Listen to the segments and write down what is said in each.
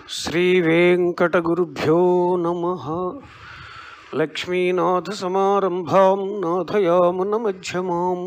శ్రీవేంకటగురుభ్యో నమ లక్ష్మీనాథసమారంభాం నాథయామునమధ్యమాం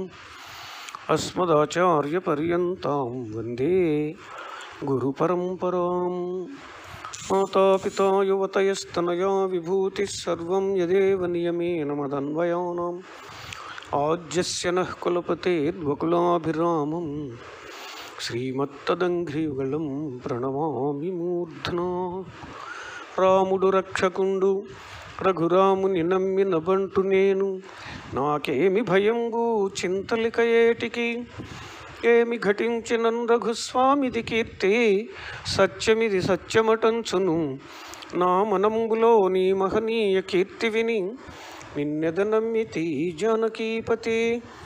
అస్మదాచార్యపర్యంతాం వందే గురుపరంపరాం మాతాపితా యువతయస్తనయా విభూతిः సర్వం యదేవ నియమేన మదన్వయానాం ఆజ్యస్య నః కులపతేర్వకులాభిరామం శ్రీమత్తదంఘ్రియుగళం ప్రణమామి మూర్ధ్నా రాముడు రక్షకుండు రఘురాముని నమ్మి నబంటు నేను నాకేమి భయంగు చింతలిక ఏటికి ఏమి ఘటించినన్ రఘుస్వామిది కీర్తి సత్యమిది సత్యమటంచును నా మనంబులో నీ మహనీయ కీర్తి విని నిన్నెద నమ్మితి జానకీపతి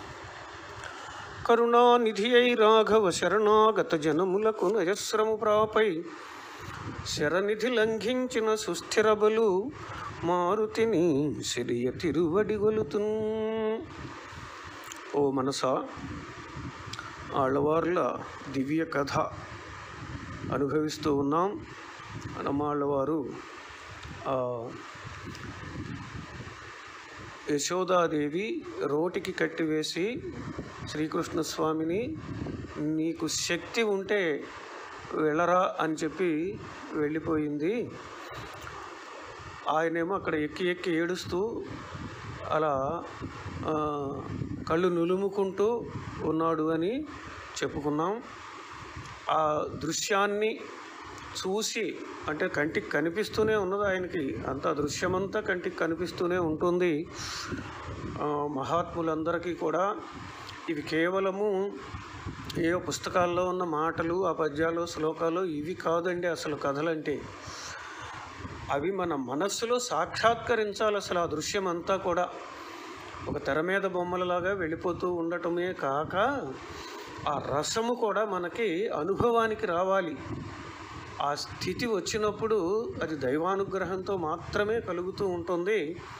కరుణానిధి అయి రాఘవ శరణాగత జనములకు నయస్రము ప్రాపై శరనిధి లంఘించిన సుస్థిర బలు మారుతిని సిరియ తిరువడి గొలుతున్ ఓ మనసా ఆళ్ళవార్ల దివ్య కథ అనుభవిస్తూ ఉన్నాం అనమాళ్ళవారు ఆ, యశోదాదేవి రోటికి కట్టివేసి శ్రీకృష్ణస్వామిని నీకు శక్తి ఉంటే వెళ్ళరా అని చెప్పి వెళ్ళిపోయింది ఆయనేమో అక్కడ ఎక్కి ఎక్కి ఏడుస్తూ అలా ఆ, కళ్ళు నులుముకుంటూ ఉన్నాడు అని చెప్పుకున్నాం ఆ దృశ్యాన్ని చూసి అంటే కంటికి కనిపిస్తూనే ఉన్నది ఆయనకి అంత దృశ్యమంతా కంటికి కనిపిస్తూనే ఉంటుంది ఆ, మహాత్ములందరికీ కూడా ఇవి కేవలము ఏ పుస్తకాల్లో ఉన్న మాటలు ఆ పద్యాలు శ్లోకాలు ఇవి కాదండి అసలు కథలంటే అవి మన మనస్సులో సాక్షాత్కరించాలి అసలు ఆ దృశ్యం అంతా కూడా ఒక తెర మీద బొమ్మలలాగా వెళ్ళిపోతూ ఉండటమే కాక ఆ రసము కూడా మనకి అనుభవానికి రావాలి ఆ స్థితి వచ్చినప్పుడు అది దైవానుగ్రహంతో మాత్రమే కలుగుతూ ఉంటుంది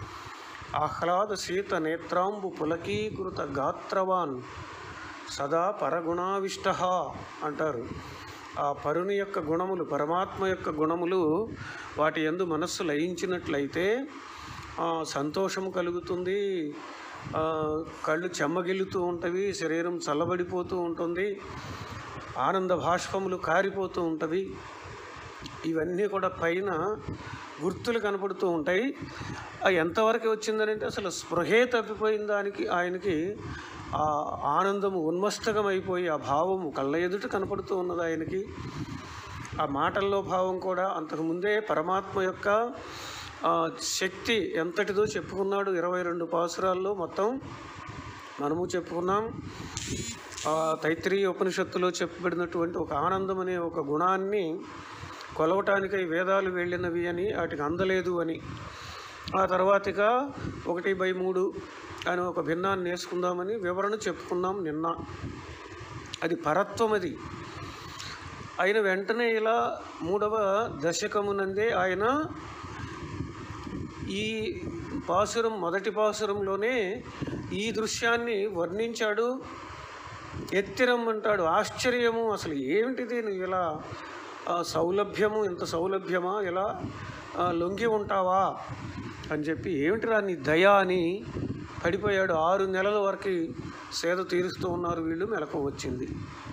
ఆహ్లాద శీత నేత్రాంబు పులకీకృత గాత్రవాన్ సదా పరగుణావిష్ట అంటారు ఆ పరుని యొక్క గుణములు పరమాత్మ యొక్క గుణములు వాటి ఎందు మనస్సు లయించినట్లయితే ఆ, సంతోషము కలుగుతుంది ఆ, కళ్ళు చెమ్మగిల్లుతూ ఉంటవి శరీరం చల్లబడిపోతూ ఉంటుంది ఆనంద భాష్పములు కారిపోతూ ఉంటవి ఇవన్నీ కూడా పైన గుర్తులు కనపడుతూ ఉంటాయి ఆ ఎంతవరకు వచ్చిందనంటే అసలు స్పృహే తప్పిపోయిన దానికి ఆయనకి ఆ ఆనందము ఉన్మస్తకం అయిపోయి ఆ భావము కళ్ళ ఎదుట కనపడుతూ ఉన్నది ఆయనకి ఆ మాటల్లో భావం కూడా అంతకుముందే పరమాత్మ యొక్క ఆ, శక్తి ఎంతటిదో చెప్పుకున్నాడు ఇరవై రెండు పాసురాల్లో మొత్తం మనము చెప్పుకున్నాం ఆ తైత్రీయ ఉపనిషత్తులో చెప్పబడినటువంటి ఒక ఆనందం అనే ఒక గుణాన్ని కొలవటానికై వేదాలు వెళ్ళినవి అని వాటికి అందలేదు అని ఆ తర్వాతగా ఒకటి బై మూడు అని ఒక భిన్నాన్ని వేసుకుందామని వివరణ చెప్పుకున్నాం నిన్న అది పరత్వం అది అయిన వెంటనే ఇలా మూడవ దశకమునందే ఆయన ఈ పాసురం మొదటి పాసురంలోనే ఈ దృశ్యాన్ని వర్ణించాడు ఎత్తిరమ్మంటాడు ఆశ్చర్యము అసలు ఏమిటిది నువ్వు ఇలా ఆ, సౌలభ్యము ఇంత సౌలభ్యమా ఇలా ఆ, లొంగి ఉంటావా అని చెప్పి ఏమిటిరా నీ దయ అని పడిపోయాడు ఆరు నెలల వరకు సేద తీరుస్తూ ఉన్నారు వీళ్ళు మెలకు వచ్చింది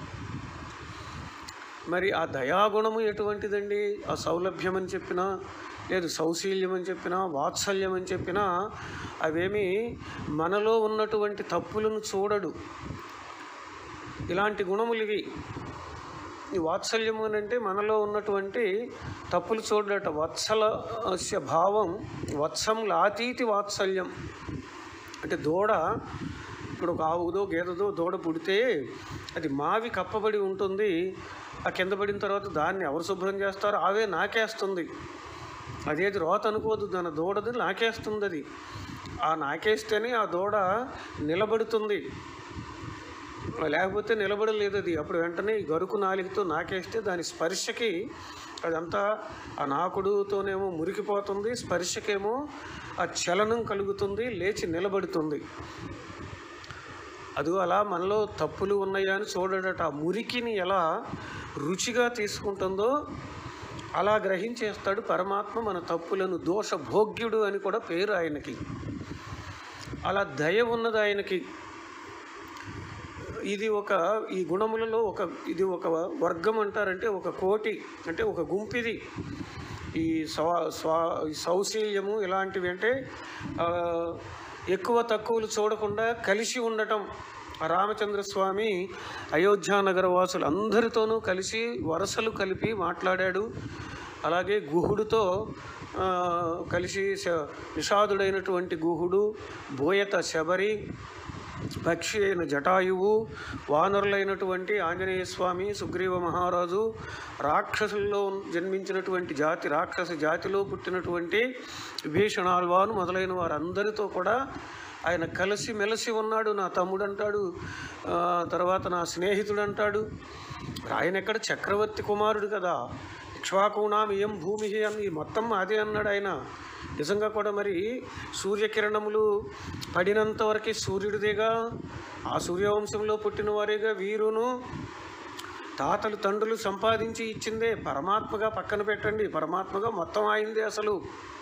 మరి ఆ దయాగుణము ఎటువంటిదండి ఆ సౌలభ్యం అని చెప్పినా లేదు సౌశీల్యం అని చెప్పినా వాత్సల్యం అని చెప్పినా అవేమి మనలో ఉన్నటువంటి తప్పులను చూడడు ఇలాంటి గుణములు ఇవి ఈ వాత్సల్యము అని అంటే మనలో ఉన్నటువంటి తప్పులు చూడట వత్సలస్య భావం వత్సం లాతీతి వాత్సల్యం అంటే దూడ ఇప్పుడు ఒక ఆవుదో గేదెదో దూడ పుడితే అది మావి కప్పబడి ఉంటుంది ఆ కింద పడిన తర్వాత దాన్ని ఎవరు శుభ్రం చేస్తారో ఆవే నాకేస్తుంది అదేది రోత అనుకోదు దాని దూడది నాకేస్తుంది అది ఆ నాకేస్తేనే ఆ దూడ నిలబడుతుంది లేకపోతే నిలబడలేదు అది అప్పుడు వెంటనే ఈ గరుకు నాలికతో నాకేస్తే దాని స్పర్శకి అదంతా ఆ నాకుడుతోనేమో మురికిపోతుంది స్పర్శకేమో ఆ చలనం కలుగుతుంది లేచి నిలబడుతుంది అదిగో అలా మనలో తప్పులు ఉన్నాయా అని చూడడట ఆ మురికిని ఎలా రుచిగా తీసుకుంటుందో అలా గ్రహించేస్తాడు పరమాత్మ మన తప్పులను దోష భోగ్యుడు అని కూడా పేరు ఆయనకి అలా దయ ఉన్నది ఆయనకి ఇది ఒక ఈ గుణములలో ఒక ఇది ఒక వర్గం అంటారంటే ఒక కోటి అంటే ఒక గుంపిది ఈ స్వా స్వా ఈ సౌశీల్యము ఇలాంటివి అంటే ఆ, ఎక్కువ తక్కువలు చూడకుండా కలిసి ఉండటం ఆ రామచంద్ర స్వామి అయోధ్యానగర వాసులు అందరితోనూ కలిసి వరసలు కలిపి మాట్లాడాడు అలాగే గుహుడితో ఆ, కలిసి శ- నిషాదుడైనటువంటి గుహుడు బోయత శబరి పక్షి అయిన జటాయువు వానరులైనటువంటి ఆంజనేయ స్వామి సుగ్రీవ మహారాజు రాక్షసుల్లో జన్మించినటువంటి జాతి రాక్షస జాతిలో పుట్టినటువంటి విభీషణాల్వాను మొదలైన వారందరితో కూడా ఆయన కలిసి మెలిసి ఉన్నాడు నా తమ్ముడు అంటాడు ఆ, తర్వాత నా స్నేహితుడు అంటాడు ఆయన ఎక్కడ చక్రవర్తి కుమారుడు కదా ఇక్ష్వాకుణాం ఇయం భూమి అని మొత్తం అదే అన్నాడు ఆయన నిజంగా కూడా మరి సూర్యకిరణములు పడినంత వరకు సూర్యుడిదేగా ఆ సూర్యవంశంలో పుట్టిన వారేగా వీరును తాతలు తండ్రులు సంపాదించి ఇచ్చిందే పరమాత్మగా పక్కన పెట్టండి పరమాత్మగా మొత్తం ఆయిందే అసలు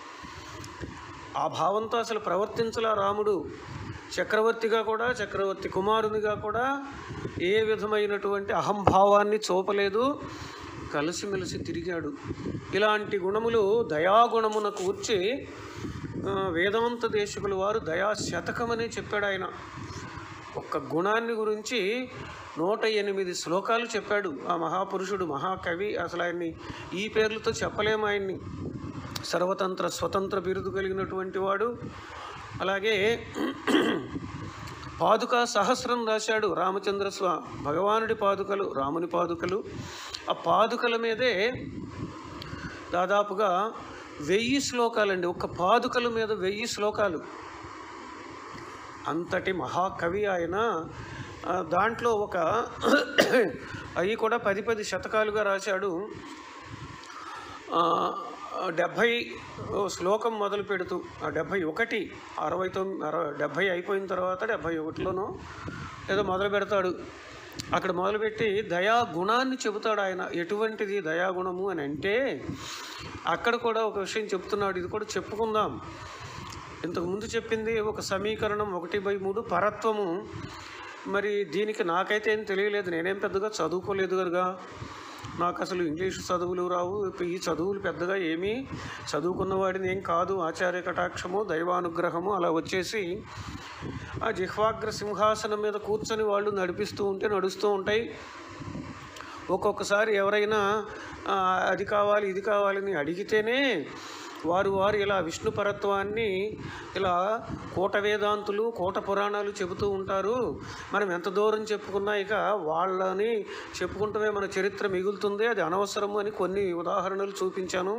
ఆ భావంతో అసలు ప్రవర్తించలా రాముడు చక్రవర్తిగా కూడా చక్రవర్తి కుమారునిగా కూడా ఏ విధమైనటువంటి అహంభావాన్ని చూపలేదు కలిసిమెలిసి తిరిగాడు ఇలాంటి గుణములు దయాగుణమున కూర్చి ఆ, వేదాంత దేశకుల వారు దయా శతకమని చెప్పాడు ఆయన ఒక్క గుణాన్ని గురించి నూట ఎనిమిది శ్లోకాలు చెప్పాడు ఆ మహాపురుషుడు మహాకవి అసలు ఆయన్ని ఈ పేర్లతో చెప్పలేము ఆయన్ని సర్వతంత్ర స్వతంత్ర బిరుదు కలిగినటువంటి వాడు అలాగే పాదుక సహస్రం రాశాడు రామచంద్ర స్వా భగవానుడి పాదుకలు రాముని పాదుకలు ఆ పాదుకల మీదే దాదాపుగా వెయ్యి శ్లోకాలండి ఒక్క పాదుకల మీద వెయ్యి శ్లోకాలు అంతటి మహాకవి ఆయన ఆ, దాంట్లో ఒక అవి కూడా పది పది శతకాలుగా రాశాడు ఆ, డెబ్భై శ్లోకం మొదలు పెడుతూ ఆ డెబ్భై ఒకటి అరవై తొమ్మిది అరవై డెబ్భై అయిపోయిన తర్వాత డెబ్భై ఒకటిలోనో ఏదో మొదలు పెడతాడు అక్కడ మొదలుపెట్టి దయా గుణాన్ని చెబుతాడు ఆయన ఎటువంటిది దయాగుణము అని అంటే అక్కడ కూడా ఒక విషయం చెప్తున్నాడు ఇది కూడా చెప్పుకుందాం ఇంతకు ముందు చెప్పింది ఒక సమీకరణం ఒకటి బై మూడు పరత్వము మరి దీనికి నాకైతే ఏం తెలియలేదు నేనేం పెద్దగా చదువుకోలేదు కనుక నాకు అసలు ఇంగ్లీష్ చదువులు రావు ఈ చదువులు పెద్దగా ఏమీ చదువుకున్న వాడిని ఏం కాదు ఆచార్య కటాక్షము దైవానుగ్రహము అలా వచ్చేసి ఆ జిహ్వాగ్ర సింహాసనం మీద కూర్చొని వాళ్ళు నడిపిస్తూ ఉంటే నడుస్తూ ఉంటాయి ఒక్కొక్కసారి ఎవరైనా ఆ, అది కావాలి ఇది కావాలని అడిగితేనే వారు వారు ఇలా విష్ణు పరత్వాన్ని ఇలా కోట వేదాంతులు కోట పురాణాలు చెబుతూ ఉంటారు మనం ఎంత దూరం చెప్పుకున్నా ఇక వాళ్ళని చెప్పుకుంటమే మన చరిత్ర మిగులుతుంది అది అనవసరము అని కొన్ని ఉదాహరణలు చూపించాను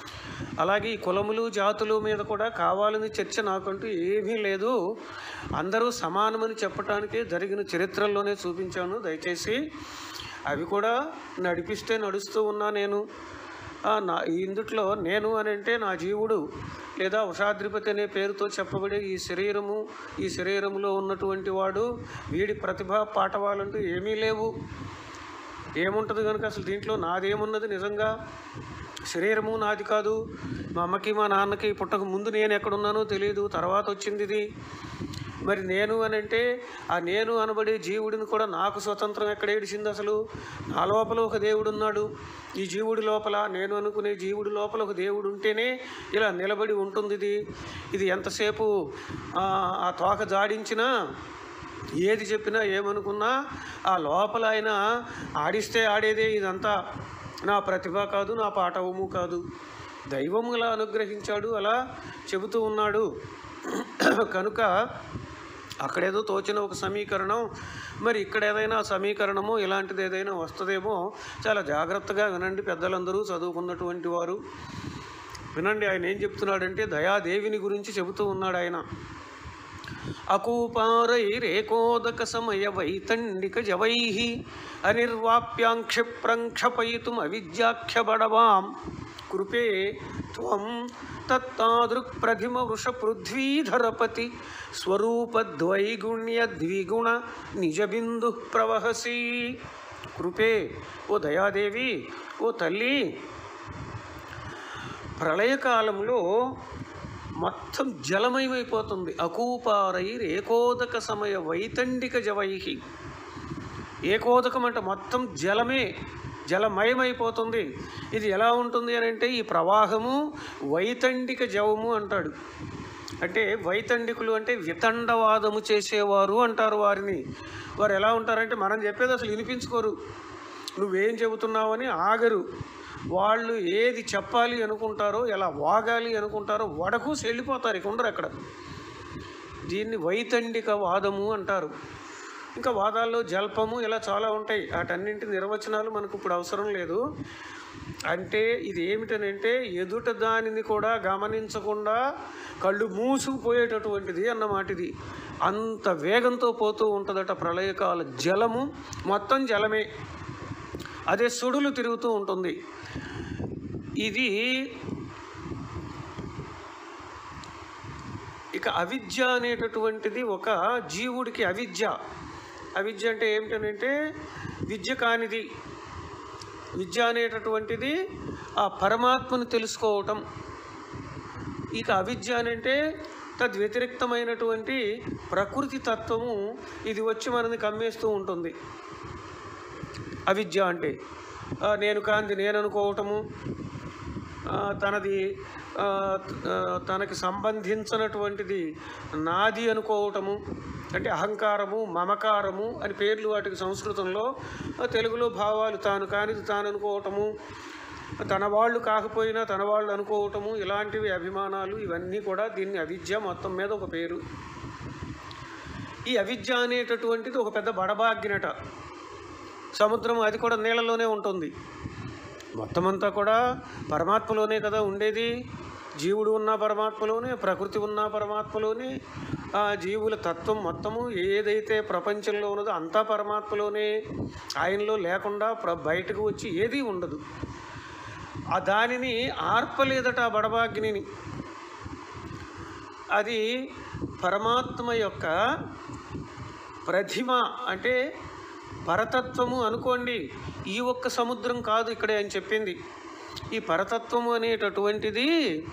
అలాగే ఈ కులములు జాతులు మీద కూడా కావాలని చర్చ నాకంటూ ఏమీ లేదు అందరూ సమానమని చెప్పటానికి జరిగిన చరిత్రల్లోనే చూపించాను దయచేసి అవి కూడా నడిపిస్తే నడుస్తూ ఉన్నా నేను ఆ, నా ఇందుట్లో నేను అని అంటే నా జీవుడు లేదా ఉషాద్రిపతి అనే పేరుతో చెప్పబడే ఈ శరీరము ఈ శరీరములో ఉన్నటువంటి వాడు వీడి ప్రతిభ పాఠవాలంటూ ఏమీ లేవు ఏముంటుంది కనుక అసలు దీంట్లో నాదేమున్నది నిజంగా శరీరము నాది కాదు మా అమ్మకి మా నాన్నకి పుట్టక ముందు నేను ఎక్కడున్నానో తెలియదు తర్వాత వచ్చింది ఇది మరి నేను అని అంటే ఆ నేను అనబడే జీవుడిని కూడా నాకు స్వతంత్రం ఎక్కడ ఏడిచింది అసలు నా లోపల ఒక దేవుడు ఉన్నాడు ఈ జీవుడి లోపల నేను అనుకునే జీవుడి లోపల ఒక దేవుడు ఉంటేనే ఇలా నిలబడి ఉంటుంది ఇది ఇది ఎంతసేపు ఆ, ఆ తోక జాడించినా ఏది చెప్పినా ఏమనుకున్నా ఆ లోపల ఆయన ఆడిస్తే ఆడేదే ఇదంతా నా ప్రతిభ కాదు నా పాఠవము కాదు దైవము ఇలా అనుగ్రహించాడు అలా చెబుతూ ఉన్నాడు కనుక అక్కడేదో తోచిన ఒక సమీకరణం మరి ఇక్కడ ఏదైనా సమీకరణమో ఇలాంటిది ఏదైనా వస్తుందేమో చాలా జాగ్రత్తగా వినండి పెద్దలందరూ చదువుకున్నటువంటి వారు వినండి ఆయన ఏం చెప్తున్నాడంటే దయాదేవిని గురించి చెబుతూ ఉన్నాడు ఆయన అకూపారైరేకోదక సమయ వైతండిక జవై అనిర్వాప్యాంక్షిప్రంక్షపయితుం అవిద్యాఖ్య బడవాం కృపే త్వం తత్తాదృక్ ప్రథిమ వృష పృథ్వీధరపతి స్వరూపద్వైగుణ్య ద్విగుణ నిజబిందు ప్రవహసి కృపే ఓ దయాదేవి ఓ తల్లి ప్రళయకాలంలో మొత్తం జలమయమైపోతుంది అకూపారైర్ ఏకోదక సమయ వైతండిక జవైహి ఏకోదకం అంటే మొత్తం జలమే జలమయమైపోతుంది ఇది ఎలా ఉంటుంది అని అంటే ఈ ప్రవాహము వైతండిక జవము అంటాడు అంటే వైతండికులు అంటే వితండవాదము చేసేవారు అంటారు వారిని వారు ఎలా ఉంటారంటే మనం చెప్పేది అసలు వినిపించుకోరు నువ్వేం చెబుతున్నావని ఆగరు వాళ్ళు ఏది చెప్పాలి అనుకుంటారో ఎలా వాగాలి అనుకుంటారో వడకు వెళ్ళిపోతారు ఇక ఉండరు అక్కడ దీన్ని వైతండిక వాదము అంటారు ఇంకా వాదాల్లో జల్పము ఇలా చాలా ఉంటాయి వాటన్నింటి నిర్వచనాలు మనకు ఇప్పుడు అవసరం లేదు అంటే ఇది ఏమిటనంటే ఎదుట దానిని కూడా గమనించకుండా కళ్ళు మూసుకుపోయేటటువంటిది అన్నమాట ఇది అంత వేగంతో పోతూ ఉంటుందట ప్రళయకాల జలము మొత్తం జలమే అదే సుడులు తిరుగుతూ ఉంటుంది ఇది ఇక అవిద్య అనేటటువంటిది ఒక జీవుడికి అవిద్య అవిద్య అంటే ఏమిటనంటే విద్య కానిది విద్య అనేటటువంటిది ఆ పరమాత్మను తెలుసుకోవటం ఇక అవిద్య అని అంటే తద్వ్యతిరిక్తమైనటువంటి ప్రకృతి తత్వము ఇది వచ్చి మనని కమ్మేస్తూ ఉంటుంది అవిద్య అంటే ఆ, నేను కాంతి నేను అనుకోవటము ఆ, తనది ఆ, ఆ, తనకి సంబంధించినటువంటిది నాది అనుకోవటము అంటే అహంకారము మమకారము అని పేర్లు వాటికి సంస్కృతంలో ఆ, తెలుగులో భావాలు తాను కానిది తాను అనుకోవటము తన వాళ్ళు కాకపోయినా తన వాళ్ళు అనుకోవటము ఇలాంటివి అభిమానాలు ఇవన్నీ కూడా దీన్ని అవిద్య మొత్తం మీద ఒక పేరు ఈ అవిద్య అనేటటువంటిది ఒక పెద్ద బడబాగ్గినట సముద్రం అది కూడా నీళ్ళలోనే ఉంటుంది మొత్తం అంతా కూడా పరమాత్మలోనే కదా ఉండేది జీవుడు ఉన్న పరమాత్మలోనే ప్రకృతి ఉన్న పరమాత్మలోనే ఆ జీవుల తత్వం మొత్తము ఏదైతే ప్రపంచంలో ఉన్నదో అంతా పరమాత్మలోనే ఆయనలో లేకుండా ప్ర బయటకు వచ్చి ఏదీ ఉండదు ఆ దానిని ఆర్పలేదట ఆ బడబాగ్నిని అది పరమాత్మ యొక్క ప్రతిమ అంటే పరతత్వము అనుకోండి ఈ ఒక్క సముద్రం కాదు ఇక్కడే అని చెప్పింది ఈ పరతత్వము అనేటటువంటిది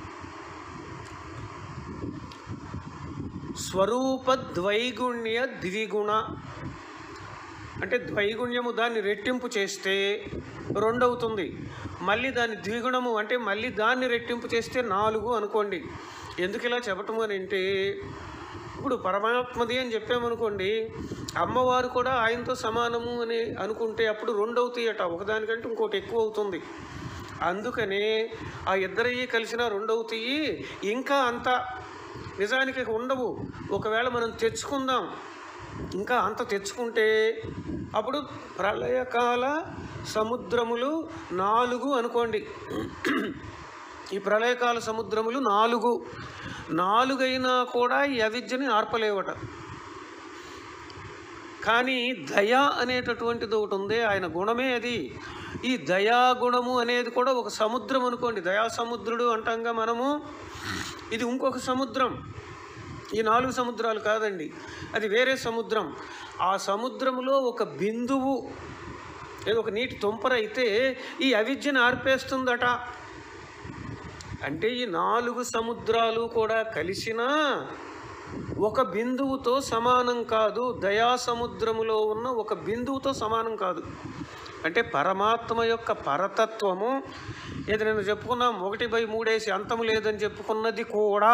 స్వరూప ద్వైగుణ్య ద్విగుణ అంటే ద్వైగుణ్యము దాన్ని రెట్టింపు చేస్తే రెండవుతుంది మళ్ళీ దాన్ని ద్విగుణము అంటే మళ్ళీ దాన్ని రెట్టింపు చేస్తే నాలుగు అనుకోండి ఎందుకు ఇలా చెప్పటము అని అంటే ఇప్పుడు పరమాత్మది అని చెప్పామనుకోండి అమ్మవారు కూడా ఆయనతో సమానము అని అనుకుంటే అప్పుడు రెండు అవుతాయట ఒకదానికంటే ఇంకోటి ఎక్కువ అవుతుంది అందుకనే ఆ ఇద్దరయ్యి కలిసిన రెండు అవుతాయి ఇంకా అంత నిజానికి ఇక ఉండవు ఒకవేళ మనం తెచ్చుకుందాం ఇంకా అంత తెచ్చుకుంటే అప్పుడు ప్రళయకాల సముద్రములు నాలుగు అనుకోండి ఈ ప్రళయకాల సముద్రములు నాలుగు నాలుగైనా కూడా ఈ అవిద్యని ఆర్పలేవట కానీ దయ అనేటటువంటిది ఒకటి ఉంది ఆయన గుణమే అది ఈ దయా గుణము అనేది కూడా ఒక సముద్రం అనుకోండి దయా సముద్రుడు అంటాంగా మనము ఇది ఇంకొక సముద్రం ఈ నాలుగు సముద్రాలు కాదండి అది వేరే సముద్రం ఆ సముద్రములో ఒక బిందువు ఏదో ఒక నీటి తుంపర అయితే ఈ అవిద్యను ఆర్పేస్తుందట అంటే ఈ నాలుగు సముద్రాలు కూడా కలిసినా ఒక బిందువుతో సమానం కాదు దయా సముద్రములో ఉన్న ఒక బిందువుతో సమానం కాదు అంటే పరమాత్మ యొక్క పరతత్వము ఏది నేను చెప్పుకున్నాం ఒకటి బై మూడేసి అంతము లేదని చెప్పుకున్నది కూడా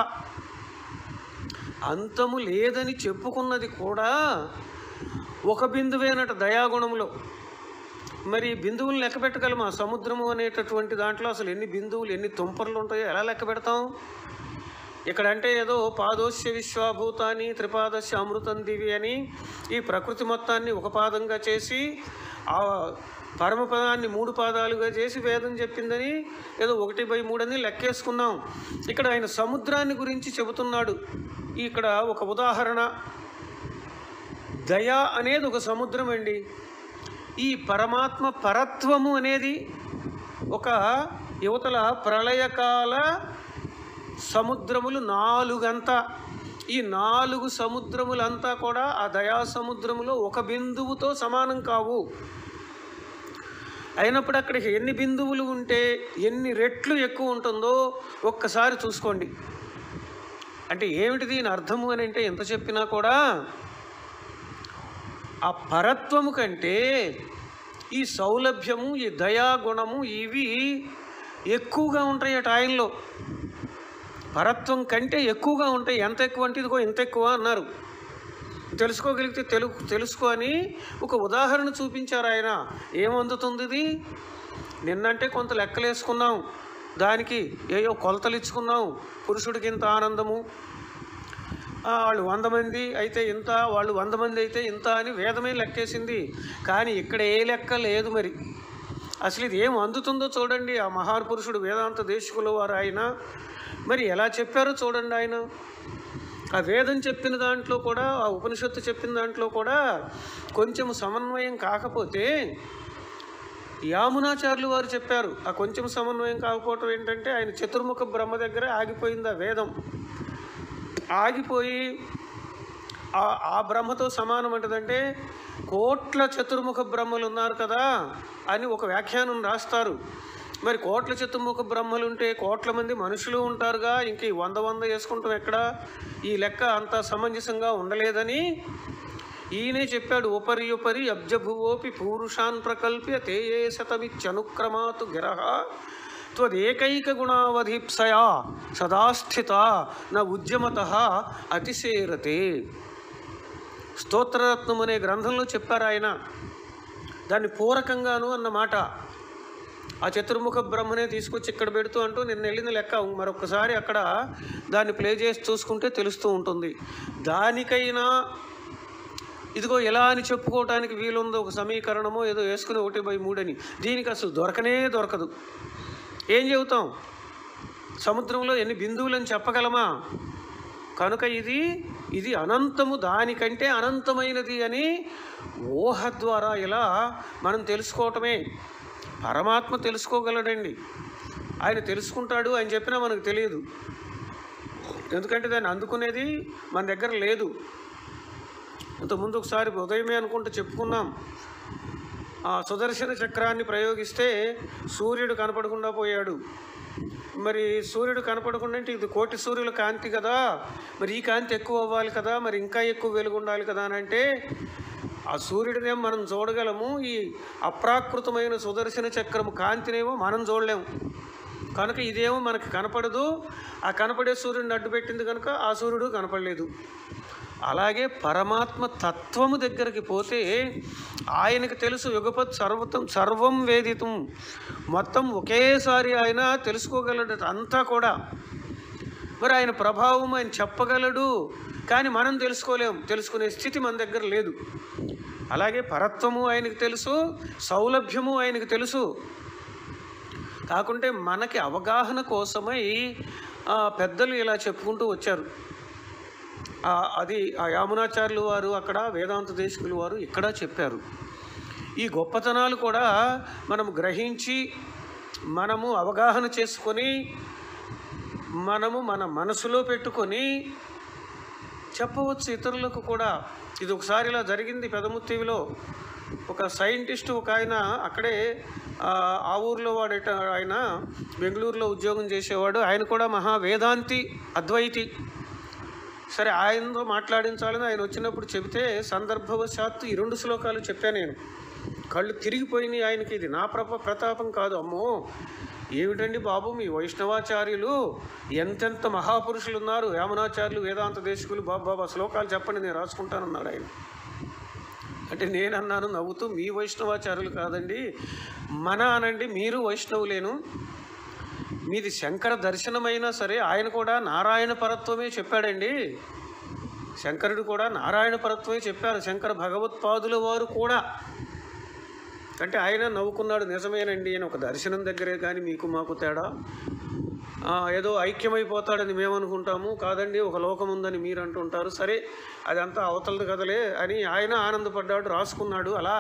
అంతము లేదని చెప్పుకున్నది కూడా ఒక బిందువేనట దయాగుణంలో మరి బిందువులు లెక్క పెట్టగలమా సముద్రము అనేటటువంటి దాంట్లో అసలు ఎన్ని బిందువులు ఎన్ని తుంపర్లు ఉంటాయో ఎలా లెక్క పెడతాం ఇక్కడ అంటే ఏదో పాదోస్య విశ్వాభూతాన్ని త్రిపాదస్య అమృతం దివి అని ఈ ప్రకృతి మొత్తాన్ని ఒక పాదంగా చేసి ఆ పరమపదాన్ని మూడు పాదాలుగా చేసి వేదం చెప్పిందని ఏదో ఒకటి బై మూడని లెక్కేసుకున్నాం ఇక్కడ ఆయన సముద్రాన్ని గురించి చెబుతున్నాడు ఇక్కడ ఒక ఉదాహరణ దయ అనేది ఒక సముద్రం అండి ఈ పరమాత్మ పరత్వము అనేది ఒక యువతల ప్రళయకాల సముద్రములు నాలుగంతా ఈ నాలుగు సముద్రములంతా కూడా ఆ దయా సముద్రములో ఒక బిందువుతో సమానం కావు అయినప్పుడు అక్కడికి ఎన్ని బిందువులు ఉంటే ఎన్ని రెట్లు ఎక్కువ ఉంటుందో ఒక్కసారి చూసుకోండి అంటే ఏమిటి దీని అర్థము అని అంటే ఎంత చెప్పినా కూడా ఆ పరత్వము కంటే ఈ సౌలభ్యము ఈ దయాగుణము ఇవి ఎక్కువగా ఉంటాయి అటు ఆయనలో పరత్వం కంటే ఎక్కువగా ఉంటాయి ఎంత ఎక్కువ అంటే ఇదిగో ఇంత ఎక్కువ అన్నారు తెలుసుకోగలిగితే తెలు తెలుసుకో అని ఒక ఉదాహరణ చూపించారు ఆయన ఏమందుతుంది ఇది నిన్నంటే కొంత లెక్కలేసుకున్నాం దానికి ఏయో కొలతలు ఇచ్చుకున్నాం పురుషుడికి ఇంత ఆనందము ఆ, వాళ్ళు వంద మంది అయితే ఇంత వాళ్ళు వంద మంది అయితే ఇంత అని వేదమే లెక్కేసింది కానీ ఇక్కడ ఏ లెక్క లేదు మరి అసలు ఇది ఏం అందుతుందో చూడండి ఆ మహాపురుషుడు వేదాంత దేశకుల వారు ఆయన మరి ఎలా చెప్పారో చూడండి ఆయన ఆ వేదం చెప్పిన దాంట్లో కూడా ఆ ఉపనిషత్తు చెప్పిన దాంట్లో కూడా కొంచెం సమన్వయం కాకపోతే యామునాచార్యులు వారు చెప్పారు ఆ కొంచెం సమన్వయం కాకపోవటం ఏంటంటే ఆయన చతుర్ముఖ బ్రహ్మ దగ్గర ఆగిపోయింది ఆ వేదం ఆగిపోయి ఆ ఆ బ్రహ్మతో సమానం అంటదంటే కోట్ల చతుర్ముఖ బ్రహ్మలు ఉన్నారు కదా అని ఒక వ్యాఖ్యానం రాస్తారు మరి కోట్ల చతుర్ముఖ బ్రహ్మలు ఉంటే కోట్ల మంది మనుషులు ఉంటారుగా ఇంక ఈ వంద వంద వేసుకుంటాం ఎక్కడ ఈ లెక్క అంత సమంజసంగా ఉండలేదని ఈయనే చెప్పాడు ఉపరి ఉపరి అబ్జభువోపి పూరుషాన్ ప్రకల్ప్య తేయే శతమిత్యనుక్రమాతు గిరహ త్వదేకైక గుణావధిప్సయా సదాస్థిత న ఉద్యమత అతిశేరతే స్తోత్రరత్నం అనే గ్రంథంలో చెప్పారు ఆయన దాన్ని పూరకంగాను అన్నమాట ఆ చతుర్ముఖ బ్రహ్మనే తీసుకొచ్చి ఇక్కడ పెడుతూ అంటూ నిన్న వెళ్ళిన లెక్క మరొకసారి అక్కడ దాన్ని ప్లే చేసి చూసుకుంటే తెలుస్తూ ఉంటుంది దానికైనా ఇదిగో ఎలా అని చెప్పుకోవటానికి వీలుందో ఒక సమీకరణమో ఏదో వేసుకుని ఒకటి బై మూడని దీనికి అసలు దొరకనే దొరకదు ఏం చెబుతాం సముద్రంలో ఎన్ని బిందువులని చెప్పగలమా కనుక ఇది ఇది అనంతము దానికంటే అనంతమైనది అని ఊహ ద్వారా ఇలా మనం తెలుసుకోవటమే పరమాత్మ తెలుసుకోగలడండి ఆయన తెలుసుకుంటాడు అని చెప్పినా మనకు తెలియదు ఎందుకంటే దాన్ని అందుకునేది మన దగ్గర లేదు ఇంతకుముందు ఒకసారి ఉదయమే అనుకుంటూ చెప్పుకున్నాం ఆ సుదర్శన చక్రాన్ని ప్రయోగిస్తే సూర్యుడు కనపడకుండా పోయాడు మరి సూర్యుడు కనపడకుండా అంటే ఇది కోటి సూర్యుల కాంతి కదా మరి ఈ కాంతి ఎక్కువ అవ్వాలి కదా మరి ఇంకా ఎక్కువ వెలుగు ఉండాలి కదా అని అంటే ఆ సూర్యుడినేమో మనం చూడగలము ఈ అప్రాకృతమైన సుదర్శన చక్రము కాంతినేమో మనం చూడలేము కనుక ఇదేమో మనకి కనపడదు ఆ కనపడే సూర్యుడిని అడ్డు పెట్టింది కనుక ఆ సూర్యుడు కనపడలేదు అలాగే పరమాత్మ తత్వము దగ్గరికి పోతే ఆయనకు తెలుసు యుగపత్ సర్వతం సర్వం వేదితం మొత్తం ఒకేసారి ఆయన తెలుసుకోగలడు అంతా కూడా మరి ఆయన ప్రభావం ఆయన చెప్పగలడు కానీ మనం తెలుసుకోలేం తెలుసుకునే స్థితి మన దగ్గర లేదు అలాగే పరత్వము ఆయనకు తెలుసు సౌలభ్యము ఆయనకు తెలుసు కాకుంటే మనకి అవగాహన కోసమై ఆ, పెద్దలు ఇలా చెప్పుకుంటూ వచ్చారు ఆ, అది ఆ యామునాచార్యులు వారు అక్కడ వేదాంత దేశకులు వారు ఇక్కడ చెప్పారు ఈ గొప్పతనాలు కూడా మనం గ్రహించి మనము అవగాహన చేసుకొని మనము మన మనసులో పెట్టుకొని చెప్పవచ్చు ఇతరులకు కూడా ఇది ఒకసారి ఇలా జరిగింది పెదముత్తివిలో ఒక సైంటిస్ట్ ఒక ఆయన అక్కడే ఆ, ఆ ఊర్లో వాడట ఆయన బెంగళూరులో ఉద్యోగం చేసేవాడు ఆయన కూడా మహా వేదాంతి అద్వైతి సరే ఆయనతో మాట్లాడించాలని ఆయన వచ్చినప్పుడు చెబితే సందర్భవశాత్తు ఈ రెండు శ్లోకాలు చెప్పాను నేను కళ్ళు తిరిగిపోయినాయి ఆయనకి ఇది నా ప్రప ప్రతాపం కాదు అమ్మో ఏమిటండి బాబు మీ వైష్ణవాచార్యులు ఎంతెంత మహాపురుషులు ఉన్నారు యామనాచార్యులు వేదాంత దేశకులు బాబు బాబా శ్లోకాలు చెప్పండి నేను రాసుకుంటానన్నాడు ఆయన అంటే నేను అన్నాను నవ్వుతూ మీ వైష్ణవాచార్యులు కాదండి మన అనండి మీరు వైష్ణవులేను మీది శంకర దర్శనమైనా సరే ఆయన కూడా నారాయణ పరత్వమే చెప్పాడండి శంకరుడు కూడా నారాయణ పరత్వమే చెప్పారు శంకర భగవత్పాదుల వారు కూడా అంటే ఆయన నవ్వుకున్నాడు నిజమేనండి అని ఒక దర్శనం దగ్గరే కానీ మీకు మాకు తేడా ఆ, ఏదో ఐక్యమైపోతాడని మేము అనుకుంటాము కాదండి ఒక లోకం ఉందని మీరు అంటుంటారు సరే అదంతా అవతలది కదలే అని ఆయన ఆనందపడ్డాడు రాసుకున్నాడు అలా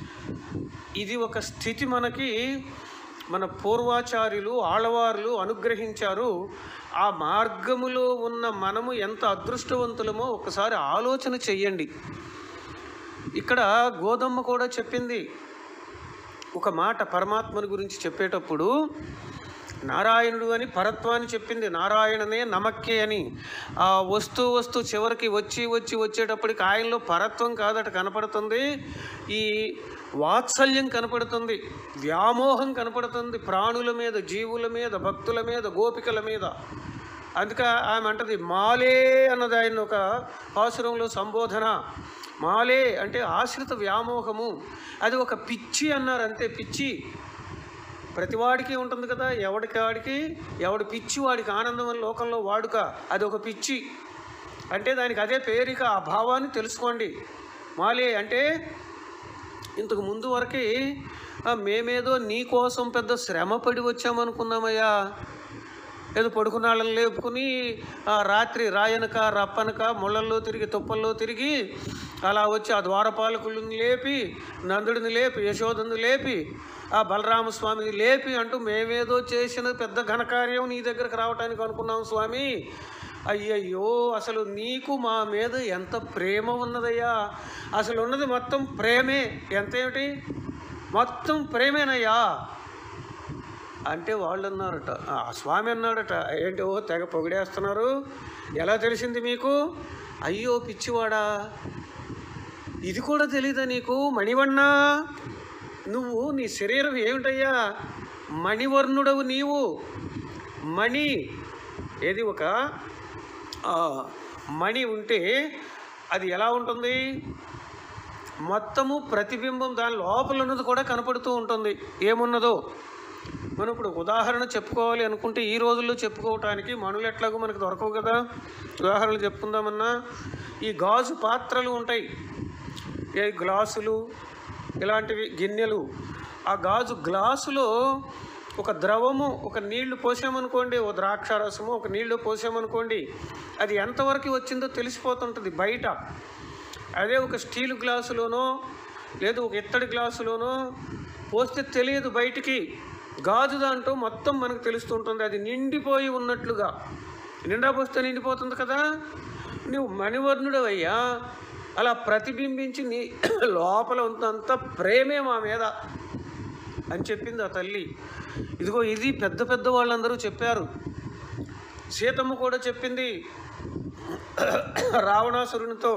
ఇది ఒక స్థితి మనకి మన పూర్వాచార్యులు ఆళ్ళవార్లు అనుగ్రహించారు ఆ మార్గములో ఉన్న మనము ఎంత అదృష్టవంతులమో ఒకసారి ఆలోచన చెయ్యండి ఇక్కడ గోదమ్మ కూడా చెప్పింది ఒక మాట పరమాత్మని గురించి చెప్పేటప్పుడు నారాయణుడు అని పరత్వాన్ని చెప్పింది నారాయణనే నమక్కే అని ఆ వస్తూ వస్తూ చివరికి వచ్చి వచ్చి వచ్చేటప్పటికి ఆయనలో పరత్వం కాదట కనపడుతుంది ఈ వాత్సల్యం కనపడుతుంది వ్యామోహం కనపడుతుంది ప్రాణుల మీద జీవుల మీద భక్తుల మీద గోపికల మీద అందుక ఆమె అంటది మాలే అన్నది ఆయన ఒక పాసురంలో సంబోధన మాలే అంటే ఆశ్రిత వ్యామోహము అది ఒక పిచ్చి అన్నారు అంతే పిచ్చి ప్రతివాడికి ఉంటుంది కదా ఎవడికి వాడికి ఎవడి పిచ్చి వాడికి ఆనందం అని లోకంలో వాడుక అది ఒక పిచ్చి అంటే దానికి అదే పేరిక ఆ భావాన్ని తెలుసుకోండి మాలే అంటే ఇంతకు ముందు వరకు ఆ, మేమేదో నీ కోసం పెద్ద శ్రమ పడి వచ్చామనుకున్నామయ్యా ఏదో పడుకున్నాళ్ళని లేపుకుని ఆ రాత్రి రాయనక రప్పనక ముళ్ళల్లో తిరిగి తుప్పల్లో తిరిగి అలా వచ్చి ఆ ద్వారపాలకులను లేపి నందుడిని లేపి యశోదని లేపి ఆ బలరామస్వామిని లేపి అంటూ మేమేదో చేసిన పెద్ద ఘనకార్యం నీ దగ్గరకు రావటానికి అనుకున్నాం స్వామి అయ్యయ్యో అసలు నీకు మా మీద ఎంత ప్రేమ ఉన్నదయ్యా అసలు ఉన్నది మొత్తం ప్రేమే ఎంత ఏమిటి మొత్తం ప్రేమేనయ్యా అంటే వాళ్ళు అన్నారట ఆ స్వామి అన్నాడట ఏంటి ఓ తెగ పొగిడేస్తున్నారు ఎలా తెలిసింది మీకు అయ్యో పిచ్చివాడా ఇది కూడా తెలీదా నీకు మణివన్నా నువ్వు నీ శరీరం ఏమిటయ్యా మణివర్ణుడవు నీవు మణి ఏది ఒక ఆ, మణి ఉంటే అది ఎలా ఉంటుంది మొత్తము ప్రతిబింబం దాని లోపల ఉన్నది కూడా కనపడుతూ ఉంటుంది ఏమున్నదో మనం ఇప్పుడు ఉదాహరణ చెప్పుకోవాలి అనుకుంటే ఈ రోజుల్లో చెప్పుకోవటానికి మనులు ఎట్లాగో మనకు దొరకవు కదా ఉదాహరణలు చెప్పుకుందామన్నా ఈ గాజు పాత్రలు ఉంటాయి ఏ గ్లాసులు ఇలాంటివి గిన్నెలు ఆ గాజు గ్లాసులో ఒక ద్రవము ఒక నీళ్లు పోసామనుకోండి ఓ ద్రాక్ష రసము ఒక నీళ్లు పోసామనుకోండి అది ఎంతవరకు వచ్చిందో తెలిసిపోతుంటుంది బయట అదే ఒక స్టీల్ గ్లాసులోనో లేదు ఒక ఇత్తడి గ్లాసులోనో పోస్తే తెలియదు బయటికి గాజు దాంట్లో మొత్తం మనకు తెలుస్తుంటుంది అది నిండిపోయి ఉన్నట్లుగా నిండా పోస్తే నిండిపోతుంది కదా నువ్వు మణివర్ణుడు అయ్యా అలా ప్రతిబింబించి నీ లోపల ఉన్నంత ప్రేమే మా మీద అని చెప్పింది ఆ తల్లి ఇదిగో ఇది పెద్ద పెద్ద వాళ్ళందరూ చెప్పారు సీతమ్మ కూడా చెప్పింది రావణాసురునితో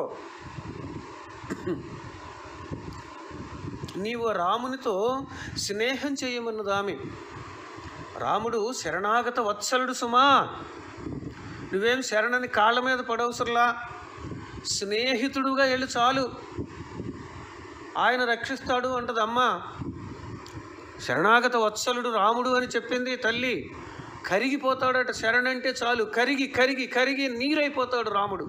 నీవు రామునితో స్నేహం చేయమన్నది ఆమె రాముడు శరణాగత వత్సలుడు సుమా నువ్వేం శరణని కాళ్ళ మీద పడవసరలా స్నేహితుడుగా వెళ్ళి చాలు ఆయన రక్షిస్తాడు అంటది అమ్మ శరణాగత వత్సలుడు రాముడు అని చెప్పింది తల్లి కరిగిపోతాడట శరణంటే చాలు కరిగి కరిగి కరిగి నీరైపోతాడు రాముడు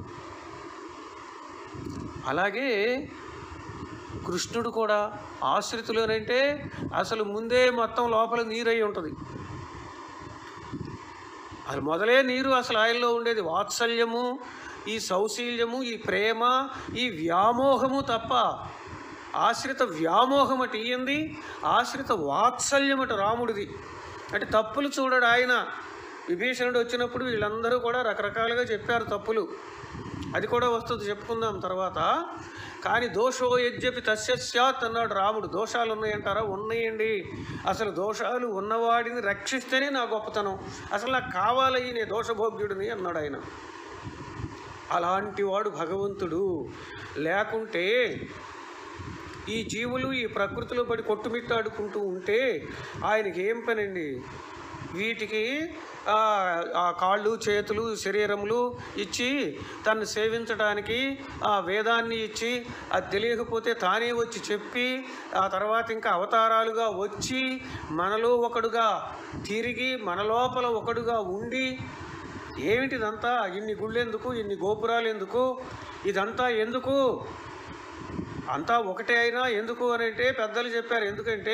అలాగే కృష్ణుడు కూడా ఆశ్రితులోనంటే అసలు ముందే మొత్తం లోపల నీరై ఉంటుంది అది మొదలే నీరు అసలు ఆయనలో ఉండేది వాత్సల్యము ఈ సౌశీల్యము ఈ ప్రేమ ఈ వ్యామోహము తప్ప ఆశ్రిత వ్యామోహం అటు ఇయ్యంది ఆశ్రిత వాత్సల్యం అటు రాముడిది అంటే తప్పులు చూడడు ఆయన విభీషణుడు వచ్చినప్పుడు వీళ్ళందరూ కూడా రకరకాలుగా చెప్పారు తప్పులు అది కూడా వస్తుంది చెప్పుకుందాం తర్వాత కానీ దోషో యజ్ఞపి తస్య స్యాత్ అన్నాడు రాముడు దోషాలు ఉన్నాయంటారా ఉన్నాయండి అసలు దోషాలు ఉన్నవాడిని రక్షిస్తేనే నా గొప్పతనం అసలు నాకు కావాలయ్యి నేను దోషభోగ్యుడిని అన్నాడు ఆయన అలాంటి వాడు భగవంతుడు లేకుంటే ఈ జీవులు ఈ ప్రకృతిలో పడి కొట్టుమిట్టాడుకుంటూ ఉంటే ఆయనకి ఏం పనండి వీటికి ఆ, ఆ కాళ్ళు చేతులు శరీరములు ఇచ్చి తను సేవించడానికి ఆ వేదాన్ని ఇచ్చి అది తెలియకపోతే తానే వచ్చి చెప్పి ఆ తర్వాత ఇంకా అవతారాలుగా వచ్చి మనలో ఒకడుగా తిరిగి మన లోపల ఒకడుగా ఉండి ఏమిటిదంతా ఇన్ని గుళ్ళెందుకు ఇన్ని గోపురాలు ఎందుకు ఇదంతా ఎందుకు అంతా ఒకటే అయినా ఎందుకు అని అంటే పెద్దలు చెప్పారు ఎందుకంటే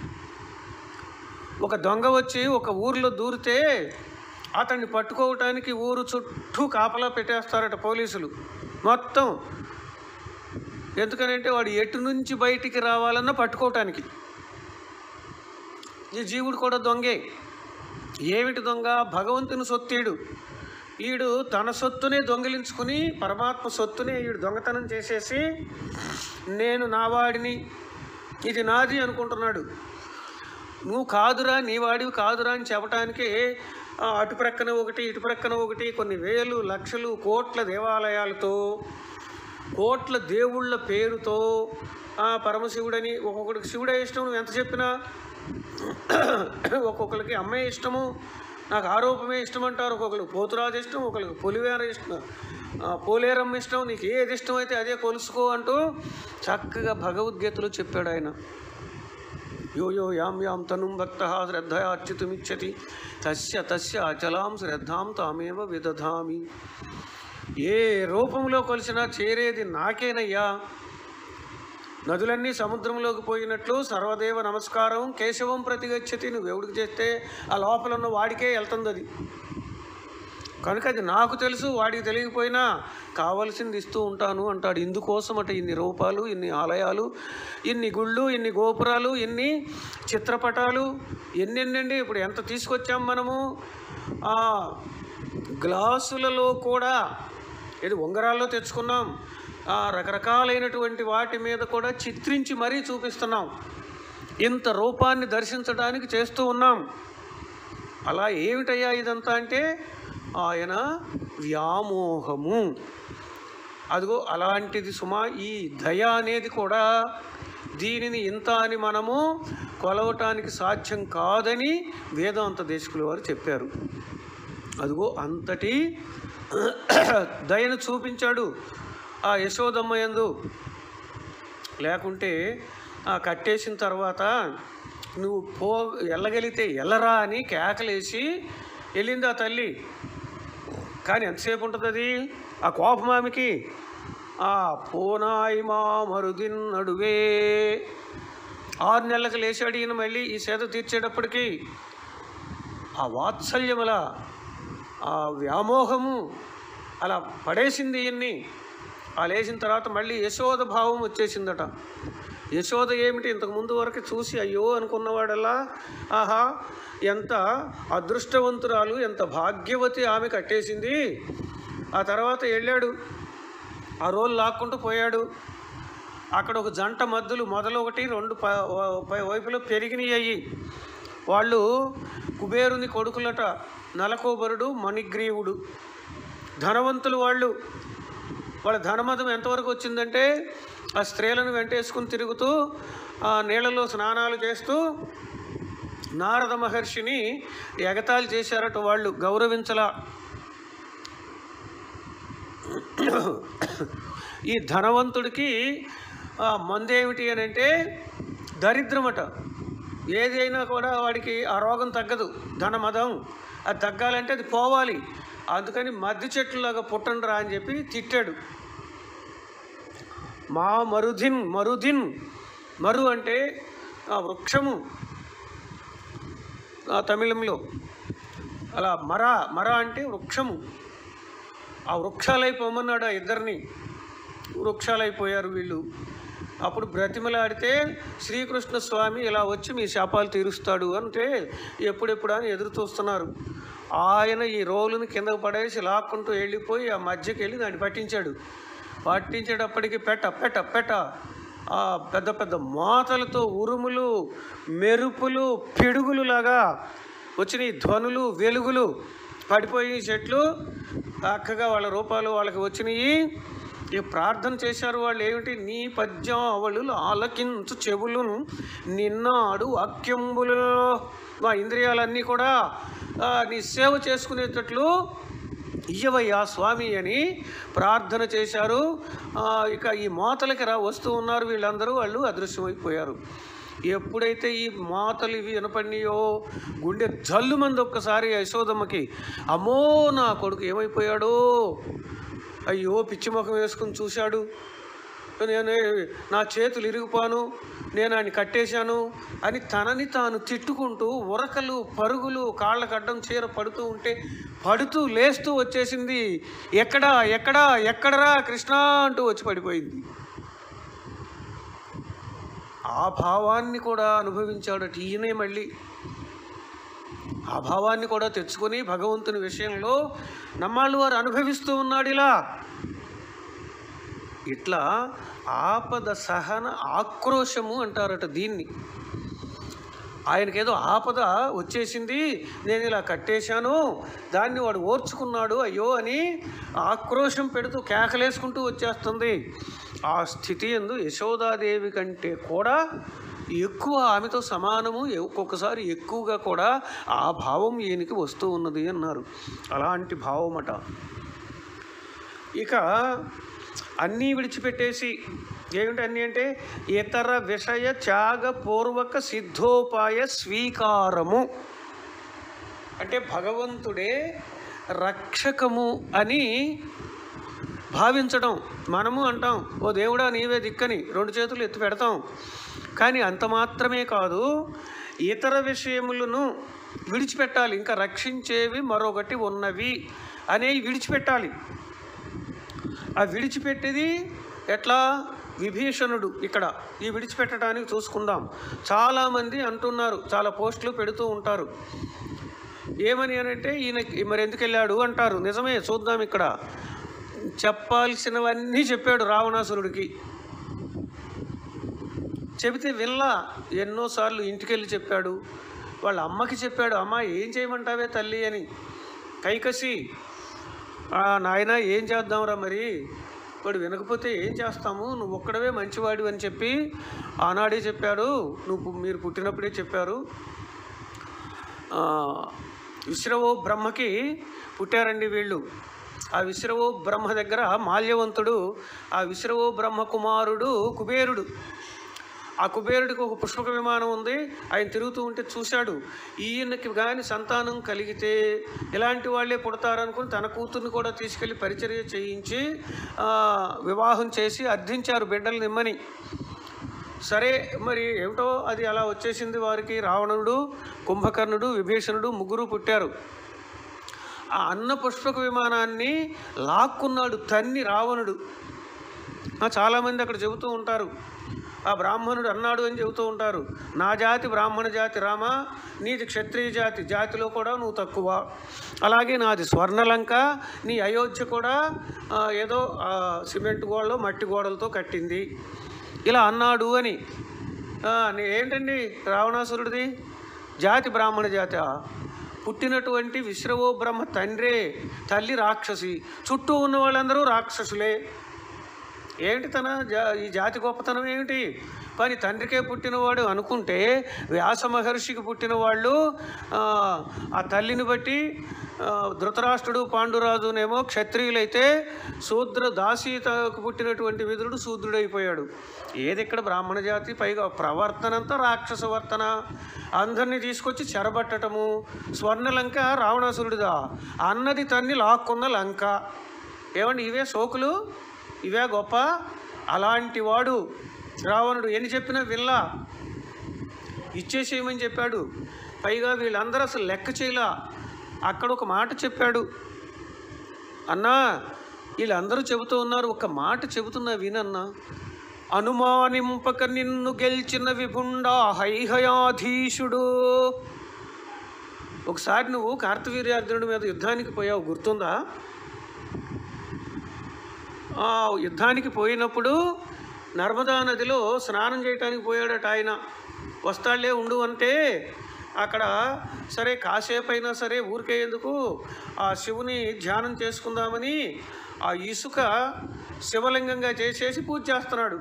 ఒక దొంగ వచ్చి ఒక ఊరిలో దూరితే అతన్ని పట్టుకోవటానికి ఊరు చుట్టూ కాపలా పెట్టేస్తారట పోలీసులు మొత్తం ఎందుకనంటే వాడు ఎటు నుంచి బయటికి రావాలన్నా పట్టుకోవటానికి ఈ జీవుడు కూడా దొంగే ఏమిటి దొంగ భగవంతుని సొత్తీడు ఈడు తన సొత్తునే దొంగిలించుకుని పరమాత్మ సొత్తునే ఈడు దొంగతనం చేసేసి నేను నా వాడిని ఇది నాది అనుకుంటున్నాడు నువ్వు కాదురా నీ వాడివి కాదురా అని చెప్పటానికి ఆ, అటు ప్రక్కన ఒకటి ఇటు ప్రక్కన ఒకటి కొన్ని వేలు లక్షలు కోట్ల దేవాలయాలతో కోట్ల దేవుళ్ళ పేరుతో ఆ, పరమశివుడని ఒక్కొక్కడికి శివుడే ఇష్టం నువ్వు ఎంత చెప్పినా ఒక్కొక్కరికి అమ్మే ఇష్టము నాకు ఆరోపమే ఇష్టం అంటారు ఒక్కొక్కరికి పోతురాజు ఇష్టం ఒకరికి పొలివేర ఇష్టం ఆ, పోలేరమ్మ ఇష్టం నీకు ఏది ఇష్టమైతే అదే కొలుసుకో అంటూ చక్కగా భగవద్గీతలో చెప్పాడు ఆయన యో యో యాం యాం తనుం భక్త శ్రద్ధయా అచ్యుతుమిచ్చతి తస్య తస్య అచలాం శ్రద్ధాం తామేవ విదధామి ఏ రూపంలో కొలిసినా చేరేది నాకేనయ్యా నదులన్నీ సముద్రంలోకి పోయినట్లు సర్వదేవ నమస్కారం కేశవం ప్రతిగచ్చతి నువ్వు ఎవడికి చేస్తే ఆ లోపల ఉన్న వాడికే వెళ్తుంది అది కనుక అది నాకు తెలుసు వాడికి తెలియకపోయినా కావలసింది ఇస్తూ ఉంటాను అంటాడు ఇందుకోసం అట ఇన్ని రూపాలు ఇన్ని ఆలయాలు ఇన్ని గుళ్ళు ఇన్ని గోపురాలు ఇన్ని చిత్రపటాలు ఎన్నెన్నండి ఇప్పుడు ఎంత తీసుకొచ్చాం మనము ఆ గ్లాసులలో కూడా ఇది ఉంగరాల్లో తెచ్చుకున్నాం ఆ రకరకాలైనటువంటి వాటి మీద కూడా చిత్రించి మరీ చూపిస్తున్నాం ఇంత రూపాన్ని దర్శించడానికి చేస్తూ ఉన్నాం అలా ఏమిటయ్యా ఇదంతా అంటే ఆయన వ్యామోహము అదిగో అలాంటిది సుమా ఈ దయ అనేది కూడా దీనిని ఇంత అని మనము కొలవటానికి సాధ్యం కాదని వేదాంత దేశకుల వారు చెప్పారు అదిగో అంతటి దయను చూపించాడు ఆ యశోదమ్మ యందు లేకుంటే ఆ కట్టేసిన తర్వాత నువ్వు పో వెళ్ళగలిగితే వెళ్ళరా అని కేకలేసి వెళ్ళింది ఆ తల్లి కానీ ఎంతసేపు ఉంటుంది అది ఆ కోపమామికి ఆ పోనాయి మా మరుదిన్ నడువే ఆరు నెలలకు లేచాడు ఈయన మళ్ళీ ఈ సేద తీర్చేటప్పటికి ఆ వాత్సల్యముల ఆ వ్యామోహము అలా పడేసింది ఈయన్ని ఆ లేచిన తర్వాత మళ్ళీ యశోద భావం వచ్చేసిందట యశోద ఏమిటి ఇంతకు ముందు వరకు చూసి అయ్యో అనుకున్నవాడల్లా ఆహా ఎంత అదృష్టవంతురాలు ఎంత భాగ్యవతి ఆమె కట్టేసింది ఆ తర్వాత వెళ్ళాడు ఆ రోజు లాక్కుంటూ పోయాడు అక్కడ ఒక జంట మద్దులు మొదలు ఒకటి రెండు ప ప- వైపులో పెరిగినాయి వాళ్ళు కుబేరుని కొడుకులట నలకోబరుడు మణిగ్రీవుడు ధనవంతులు వాళ్ళు వాళ్ళ ధనమతం ఎంతవరకు వచ్చిందంటే ఆ స్త్రీలను వెంటేసుకుని తిరుగుతూ ఆ నీళ్ళలో స్నానాలు చేస్తూ నారద మహర్షిని ఎగతాళి చేశారట వాళ్ళు గౌరవించలా ఈ ధనవంతుడికి ఆ, మందేమిటి అని అంటే దరిద్రమట ఏదైనా కూడా వాడికి ఆ రోగం తగ్గదు ధనమదం అది తగ్గాలంటే అది పోవాలి అందుకని మద్ది చెట్టులాగా పుట్టండిరా అని చెప్పి తిట్టాడు మా మరుధిన్ మరుధిన్ మరు అంటే ఆ వృక్షము ఆ తమిళంలో అలా మర మర అంటే వృక్షము ఆ వృక్షాలైపోమన్నాడు ఆ ఇద్దరిని వృక్షాలైపోయారు వీళ్ళు అప్పుడు బ్రతిమలాడితే శ్రీకృష్ణ స్వామి ఇలా వచ్చి మీ శాపాలు తీరుస్తాడు అంటే ఎప్పుడెప్పుడు అని ఎదురు చూస్తున్నారు ఆయన ఈ రోలుని కిందకు పడేసి లాక్కుంటూ వెళ్ళిపోయి ఆ మధ్యకి వెళ్ళి దాన్ని పట్టించాడు పట్టించేటప్పటికి పెట్ట పెట్ట పెట్ట ఆ పెద్ద పెద్ద మోతలతో ఉరుములు మెరుపులు పిడుగులు లాగా వచ్చినాయి ధ్వనులు వెలుగులు పడిపోయి చెట్లు చక్కగా వాళ్ళ రూపాలు వాళ్ళకి వచ్చినాయి ఇక ప్రార్థన చేశారు వాళ్ళు ఏమిటి నీ పద్యావళులు ఆలకించు చెవులను నిన్నాడు వాక్యంబులలో మా ఇంద్రియాలన్నీ కూడా ఆ, నీ సేవ చేసుకునేటట్లు ఇయ్యవయ్యా స్వామి అని ప్రార్థన చేశారు ఆ, ఇక ఈ మోతలకి రా వస్తూ ఉన్నారు వీళ్ళందరూ వాళ్ళు అదృశ్యమైపోయారు ఎప్పుడైతే ఈ మాతలు ఇవి వినపడినాయో గుండె జల్లు మంది ఒక్కసారి యశోదమ్మకి అమ్మో నా కొడుకు ఏమైపోయాడో అయ్యో పిచ్చి ముఖం వేసుకుని చూశాడు నేను నా చేతులు ఇరిగిపోను నేను ఆయన కట్టేశాను అని తనని తాను తిట్టుకుంటూ ఉరకలు పరుగులు కాళ్ళ కడ్డం చీర పడుతూ ఉంటే పడుతూ లేస్తూ వచ్చేసింది ఎక్కడా ఎక్కడా ఎక్కడరా కృష్ణ అంటూ వచ్చి పడిపోయింది ఆ భావాన్ని కూడా అనుభవించాడట ఈయనే మళ్ళీ ఆ భావాన్ని కూడా తెచ్చుకొని భగవంతుని విషయంలో నమ్మాళ్ళు వారు అనుభవిస్తూ ఉన్నాడు ఇలా ఇట్లా ఆపద సహన ఆక్రోశము అంటారట దీన్ని ఆయనకేదో ఆపద వచ్చేసింది నేను ఇలా కట్టేశాను దాన్ని వాడు ఓర్చుకున్నాడు అయ్యో అని ఆక్రోశం పెడుతూ కేకలేసుకుంటూ వచ్చేస్తుంది ఆ స్థితి ఎందు యశోదాదేవి కంటే కూడా ఎక్కువ ఆమెతో సమానము ఒక్కొక్కసారి ఎక్కువగా కూడా ఆ భావం ఈయనకి వస్తూ ఉన్నది అన్నారు అలాంటి భావం అట ఇక అన్నీ విడిచిపెట్టేసి ఏమిటి అన్నీ అంటే ఇతర విషయ త్యాగపూర్వక సిద్ధోపాయ స్వీకారము అంటే భగవంతుడే రక్షకము అని భావించడం మనము అంటాం ఓ దేవుడా నీవే దిక్కని రెండు చేతులు ఎత్తి పెడతాం కానీ అంత మాత్రమే కాదు ఇతర విషయములను విడిచిపెట్టాలి ఇంకా రక్షించేవి మరొకటి ఉన్నవి అనేవి విడిచిపెట్టాలి ఆ విడిచిపెట్టేది ఎట్లా విభీషణుడు ఇక్కడ ఈ విడిచిపెట్టడానికి చూసుకుందాం చాలామంది అంటున్నారు చాలా పోస్టులు పెడుతూ ఉంటారు ఏమని అని అంటే ఈయన మరి ఎందుకు వెళ్ళాడు అంటారు నిజమే చూద్దాం ఇక్కడ చెప్పాల్సినవన్నీ చెప్పాడు రావణాసురుడికి చెబితే వినలా ఎన్నోసార్లు ఇంటికెళ్ళి చెప్పాడు వాళ్ళ అమ్మకి చెప్పాడు అమ్మ ఏం చేయమంటావే తల్లి అని కైకసి నాయన ఏం చేద్దాంరా మరి వాడు వినకపోతే ఏం చేస్తాము నువ్వు ఒక్కడవే మంచివాడు అని చెప్పి ఆనాడే చెప్పాడు నువ్వు మీరు పుట్టినప్పుడే చెప్పారు ఆ, విశ్రవో బ్రహ్మకి పుట్టారండి వీళ్ళు ఆ విశ్రవో బ్రహ్మ దగ్గర మాల్యవంతుడు ఆ విశ్రవో బ్రహ్మ కుమారుడు కుబేరుడు ఆ కుబేరుడికి ఒక పుష్పక విమానం ఉంది ఆయన తిరుగుతూ ఉంటే చూశాడు ఈయనకి కానీ సంతానం కలిగితే ఇలాంటి వాళ్ళే పుడతారనుకుని తన కూతుర్ని కూడా తీసుకెళ్ళి పరిచర్య చేయించి ఆ, వివాహం చేసి అర్థించారు బిడ్డలు నిమ్మని సరే మరి ఏమిటో అది అలా వచ్చేసింది వారికి రావణుడు కుంభకర్ణుడు విభీషణుడు ముగ్గురు పుట్టారు ఆ అన్న పుష్పక విమానాన్ని లాక్కున్నాడు తన్ని రావణుడు ఆ, చాలామంది అక్కడ చెబుతూ ఉంటారు ఆ బ్రాహ్మణుడు అన్నాడు అని చెబుతూ ఉంటారు నా జాతి బ్రాహ్మణ జాతి రామ నీది క్షత్రియ జాతి జాతిలో కూడా నువ్వు తక్కువ అలాగే నాది స్వర్ణలంక నీ అయోధ్య కూడా ఆ, ఏదో ఆ, సిమెంట్ గోడలు మట్టి గోడలతో కట్టింది ఇలా అన్నాడు అని ఆ, నీ- ఏంటండి రావణాసురుడిది జాతి బ్రాహ్మణ జాతి పుట్టినటువంటి విశ్రవో బ్రహ్మ తండ్రే తల్లి రాక్షసి చుట్టూ ఉన్న వాళ్ళందరూ రాక్షసులే ఏమిటి తన జా ఈ జాతి గొప్పతనం ఏమిటి పని తండ్రికే పుట్టినవాడు అనుకుంటే వ్యాస మహర్షికి పుట్టిన వాళ్ళు ఆ, ఆ తల్లిని బట్టి ఆ, ధృతరాష్ట్రుడు పాండురాజునేమో క్షత్రియులైతే శూద్ర దాసీతకు పుట్టినటువంటి విదురుడు శూద్రుడైపోయాడు ఏది ఇక్కడ బ్రాహ్మణ జాతి పైగా ప్రవర్తన అంతా రాక్షస వర్తన అందరినీ తీసుకొచ్చి చెరబట్టటము స్వర్ణలంక రావణాసురుడిదా అన్నది తన్ని లాక్కున్న లంక ఏమండి ఇవే సోకులు ఇవే గొప్ప అలాంటి వాడు రావణుడు ఎన్ని చెప్పినా విల్లా ఇచ్చేసేయమని చెప్పాడు పైగా వీళ్ళందరూ అసలు లెక్క చేయలా అక్కడ ఒక మాట చెప్పాడు అన్నా వీళ్ళందరూ చెబుతూ ఉన్నారు ఒక మాట చెబుతున్నా వినన్నా అనుమానింపక నిన్ను గెలిచిన విభుండా హైహయాధీశుడు ఒకసారి నువ్వు కార్తవీర్యార్జునుడి మీద యుద్ధానికి పోయావు గుర్తుందా ఆ యుద్ధానికి పోయినప్పుడు నర్మదా నదిలో స్నానం చేయటానికి పోయాడట ఆయన వస్తాళ్లే ఉండు అంటే అక్కడ సరే కాసేపు అయినా సరే ఊరికే ఎందుకు ఆ శివుని ధ్యానం చేసుకుందామని ఆ ఇసుక శివలింగంగా చేసేసి పూజ చేస్తున్నాడు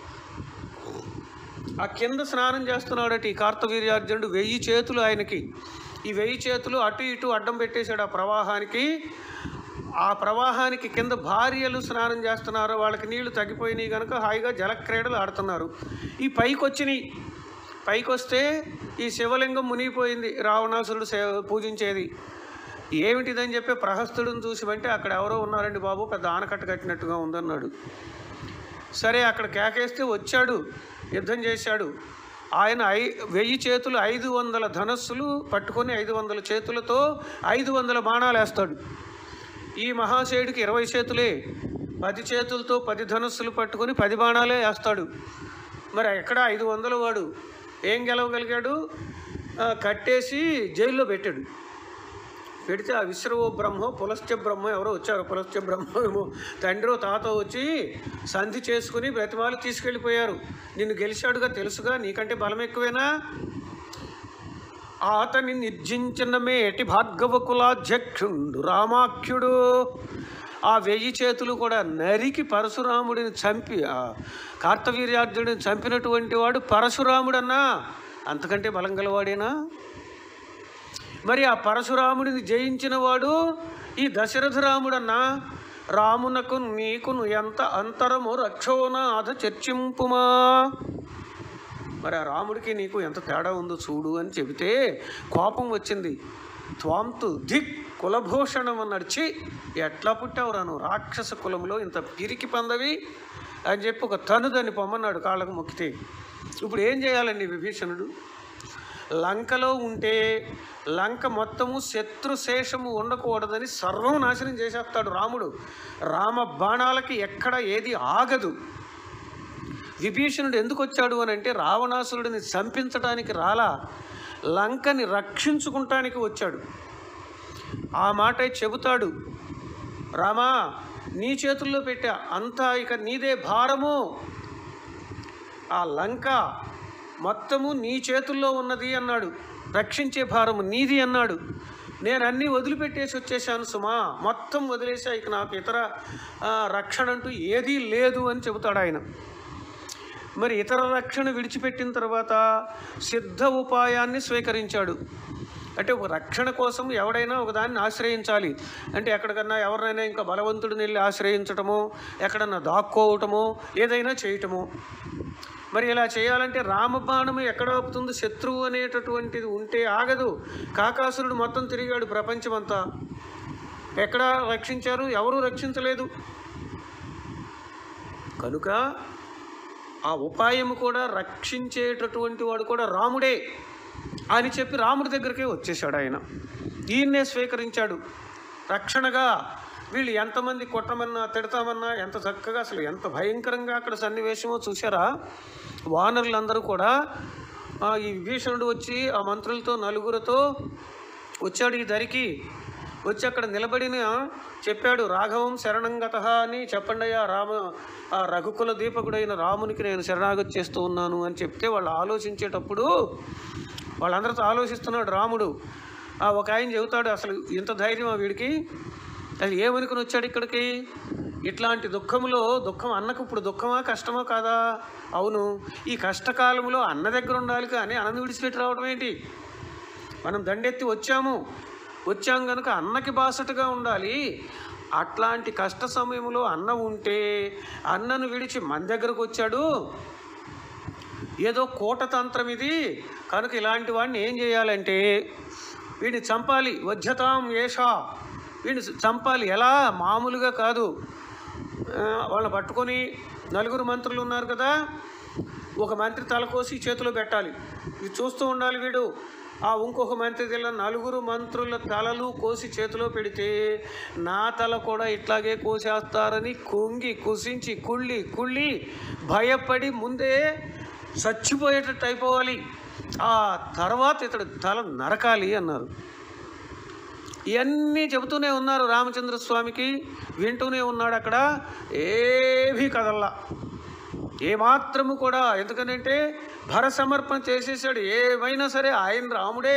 ఆ కింద స్నానం చేస్తున్నాడట ఈ కార్తవీర్యార్జునుడు వెయ్యి చేతులు ఆయనకి ఈ వెయ్యి చేతులు అటు ఇటు అడ్డం పెట్టేశాడు ఆ ప్రవాహానికి ఆ ప్రవాహానికి కింద భార్యలు స్నానం చేస్తున్నారు వాళ్ళకి నీళ్లు తగ్గిపోయినాయి కనుక హాయిగా జలక్రీడలు ఆడుతున్నారు ఈ పైకి వచ్చినాయి పైకి వస్తే ఈ శివలింగం మునిగిపోయింది రావణాసురుడు సే పూజించేది ఏమిటిదని చెప్పి ప్రహస్తుడిని చూసి అంటే అక్కడ ఎవరో ఉన్నారండి బాబు పెద్ద ఆనకట్ట కట్టినట్టుగా ఉందన్నాడు సరే అక్కడ కేకేస్తే వచ్చాడు యుద్ధం చేశాడు ఆయన ఐ వెయ్యి చేతులు ఐదు వందల ధనస్సులు పట్టుకొని ఐదు వందల చేతులతో ఐదు వందల బాణాలు వేస్తాడు ఈ మహాశయుడికి ఇరవై చేతులే పది చేతులతో పది ధనుస్సులు పట్టుకొని పది బాణాలే వేస్తాడు మరి ఎక్కడ ఐదు వందల వాడు ఏం గెలవగలిగాడు ఆ, కట్టేసి జైల్లో పెట్టాడు పెడితే ఆ విశ్రవో బ్రహ్మ పులశ్చ బ్రహ్మ ఎవరో వచ్చారు పులశ్చ బ్రహ్మ ఏమో తండ్రో తాత వచ్చి సంధి చేసుకుని బ్రతిమాలు తీసుకెళ్ళిపోయారు నిన్ను గెలిచాడుగా తెలుసుగా నీకంటే బలం ఎక్కువేనా అతని నిర్జించిన మేటి భార్గవ కులాధ్యక్షుండు రామాఖ్యుడు ఆ వెయ్యి చేతులు కూడా నరికి పరశురాముడిని చంపి ఆ కార్తవీర్యార్జుడిని చంపినటువంటి వాడు పరశురాముడన్నా అంతకంటే బలం గలవాడేనా మరి ఆ పరశురాముడిని జయించిన వాడు ఈ దశరథరాముడన్నా రామునకు నీకును ఎంత అంతరము రక్షోనాథ చర్చింపుమా మరి ఆ రాముడికి నీకు ఎంత తేడా ఉందో చూడు అని చెబితే కోపం వచ్చింది త్వాంతు దిక్ కులభూషణం నడిచి ఎట్లా పుట్టావురా నువ్వు రాక్షస కులంలో ఇంత పిరికి పందవి అని చెప్పి ఒక తనుదని పొమ్మన్నాడు కాళ్ళకు మొక్కితే ఇప్పుడు ఏం చేయాలండి విభీషణుడు లంకలో ఉంటే లంక మొత్తము శత్రుశేషము ఉండకూడదని సర్వం నాశనం చేసేస్తాడు రాముడు రామ బాణాలకి ఎక్కడ ఏది ఆగదు విభీషణుడు ఎందుకు వచ్చాడు అని అంటే రావణాసురుడిని చంపించడానికి రాలా లంకని రక్షించుకుంటానికి వచ్చాడు ఆ మాట చెబుతాడు రామా నీ చేతుల్లో పెట్టా అంతా ఇక నీదే భారము ఆ లంక మొత్తము నీ చేతుల్లో ఉన్నది అన్నాడు రక్షించే భారము నీది అన్నాడు నేను అన్నీ వదిలిపెట్టేసి వచ్చేసాను సుమా మొత్తం వదిలేసా ఇక నాకు ఇతర ఆ, రక్షణ అంటూ ఏదీ లేదు అని చెబుతాడు ఆయన మరి ఇతర రక్షణ విడిచిపెట్టిన తర్వాత సిద్ధ ఉపాయాన్ని స్వీకరించాడు అంటే ఒక రక్షణ కోసం ఎవడైనా ఒకదాన్ని ఆశ్రయించాలి అంటే ఎక్కడికన్నా ఎవరినైనా ఇంకా బలవంతుడిని వెళ్ళి ఆశ్రయించటమో ఎక్కడన్నా దాక్కోవటమో ఏదైనా చేయటమో మరి ఇలా చేయాలంటే రామబాణము ఎక్కడ ఆపుతుంది శత్రువు అనేటటువంటిది ఉంటే ఆగదు కాకాసురుడు మొత్తం తిరిగాడు ప్రపంచమంతా ఎక్కడ రక్షించారు ఎవరూ రక్షించలేదు కనుక ఆ ఉపాయం కూడా రక్షించేటటువంటి వాడు కూడా రాముడే అని చెప్పి రాముడి దగ్గరికే వచ్చేసాడు ఆయన ఈయన్నే స్వీకరించాడు రక్షణగా వీళ్ళు ఎంతమంది కొట్టమన్నా తిడతామన్నా ఎంత చక్కగా అసలు ఎంత భయంకరంగా అక్కడ సన్నివేశమో చూసారా వానరులందరూ కూడా ఆ, ఈ విభీషణుడు వచ్చి ఆ మంత్రులతో నలుగురితో వచ్చాడు ఈ దరికి వచ్చి అక్కడ నిలబడిన చెప్పాడు రాఘవం శరణంగత అని చెప్పండి అయ్యా రామ ఆ రఘుకుల దీపకుడైన రామునికి నేను శరణాగతి చేస్తూ ఉన్నాను అని చెప్తే వాళ్ళు ఆలోచించేటప్పుడు వాళ్ళందరితో ఆలోచిస్తున్నాడు రాముడు ఆ ఒక ఆయన చెబుతాడు అసలు ఇంత ధైర్యం వీడికి అది ఏమనుకుని వచ్చాడు ఇక్కడికి ఇట్లాంటి దుఃఖంలో దుఃఖం అన్నకు ఇప్పుడు దుఃఖమా కష్టమా కాదా అవును ఈ కష్టకాలంలో అన్న దగ్గర ఉండాలి కానీ అన్నను విడిచిపెట్టి రావడం ఏంటి మనం దండెత్తి వచ్చాము వచ్చాం కనుక అన్నకి బాసటగా ఉండాలి అట్లాంటి కష్ట సమయంలో అన్న ఉంటే అన్నను విడిచి మన దగ్గరకు వచ్చాడు ఏదో కూటతంత్రం ఇది కనుక ఇలాంటి వాడిని ఏం చేయాలంటే వీడిని చంపాలి వధ్యతాం ఏషా వీడిని చంపాలి ఎలా మామూలుగా కాదు ఆ, వాళ్ళని పట్టుకొని నలుగురు మంత్రులు ఉన్నారు కదా ఒక మంత్రి తల కోసి చేతిలో పెట్టాలి ఇది చూస్తూ ఉండాలి వీడు ఆ ఇంకొక మంత్రి దగ్గర నలుగురు మంత్రుల తలలు కోసి చేతిలో పెడితే నా తల కూడా ఇట్లాగే కోసేస్తారని కుంగి కుసించి కుళ్ళి కుళ్ళి భయపడి ముందే చచ్చిపోయేటట్టు అయిపోవాలి ఆ తర్వాత ఇతడు తల నరకాలి అన్నారు ఇవన్నీ చెబుతూనే ఉన్నారు రామచంద్ర స్వామికి వింటూనే ఉన్నాడు అక్కడ ఏవీ కదల్లా ఏమాత్రము కూడా ఎందుకనంటే భర సమర్పణ చేసేసాడు ఏమైనా సరే ఆయన రాముడే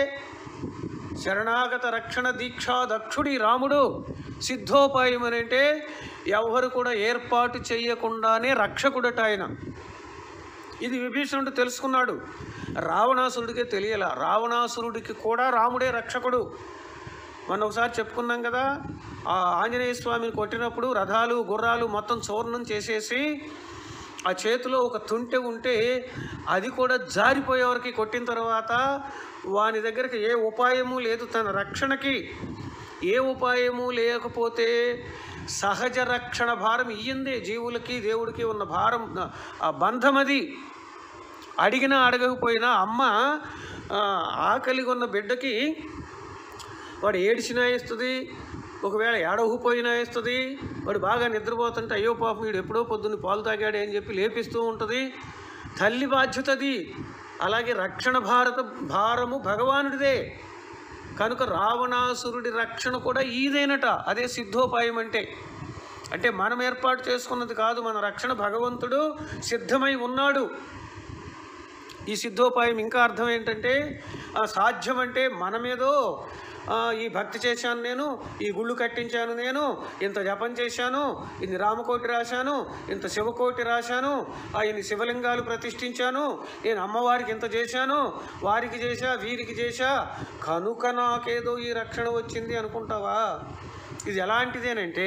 శరణాగత రక్షణ దీక్షా దక్షుడి రాముడు సిద్ధోపాయం అని అంటే ఎవరు కూడా ఏర్పాటు చేయకుండానే రక్షకుడట ఆయన ఇది విభీషణుడు తెలుసుకున్నాడు రావణాసురుడికే తెలియల రావణాసురుడికి కూడా రాముడే రక్షకుడు మొన్న ఒకసారి చెప్పుకున్నాం కదా ఆ ఆంజనేయ స్వామిని కొట్టినప్పుడు రథాలు గుర్రాలు మొత్తం చూర్ణం చేసేసి ఆ చేతిలో ఒక తుంటె ఉంటే అది కూడా జారిపోయేవరకు కొట్టిన తర్వాత వాని దగ్గరికి ఏ ఉపాయము లేదు తన రక్షణకి ఏ ఉపాయము లేకపోతే సహజ రక్షణ భారం ఇయ్యిందే జీవులకి దేవుడికి ఉన్న భారం ఆ బంధం అది అడిగినా అడగకపోయినా అమ్మ ఆ, ఆకలిగా ఉన్న బిడ్డకి వాడు ఏడిచినా ఇస్తుంది ఒకవేళ ఏడవకపోయినా ఇస్తుంది వాడు బాగా నిద్రపోతుంటే అయ్యో పాపం వీడు ఎప్పుడో పొద్దున్న పాలు తాగాడే అని చెప్పి లేపిస్తూ ఉంటుంది తల్లి బాధ్యతది అలాగే రక్షణ భారత భారము భగవానుడిదే కనుక రావణాసురుడి రక్షణ కూడా ఈదేనట అదే సిద్ధోపాయం అంటే అంటే మనం ఏర్పాటు చేసుకున్నది కాదు మన రక్షణ భగవంతుడు సిద్ధమై ఉన్నాడు ఈ సిద్ధోపాయం ఇంకా అర్థం ఏంటంటే ఆ, సాధ్యం అంటే మనమేదో ఆ, ఈ భక్తి చేశాను నేను ఈ గుళ్ళు కట్టించాను నేను ఇంత జపం చేశాను ఇన్ని రామకోటి రాశాను ఇంత శివకోటి రాశాను ఆ, ఇన్ని శివలింగాలు ప్రతిష్ఠించాను నేను అమ్మవారికి ఇంత చేశాను వారికి చేశా వీరికి చేశా కనుక నాకేదో ఈ రక్షణ వచ్చింది అనుకుంటావా ఇది ఎలాంటిదేనంటే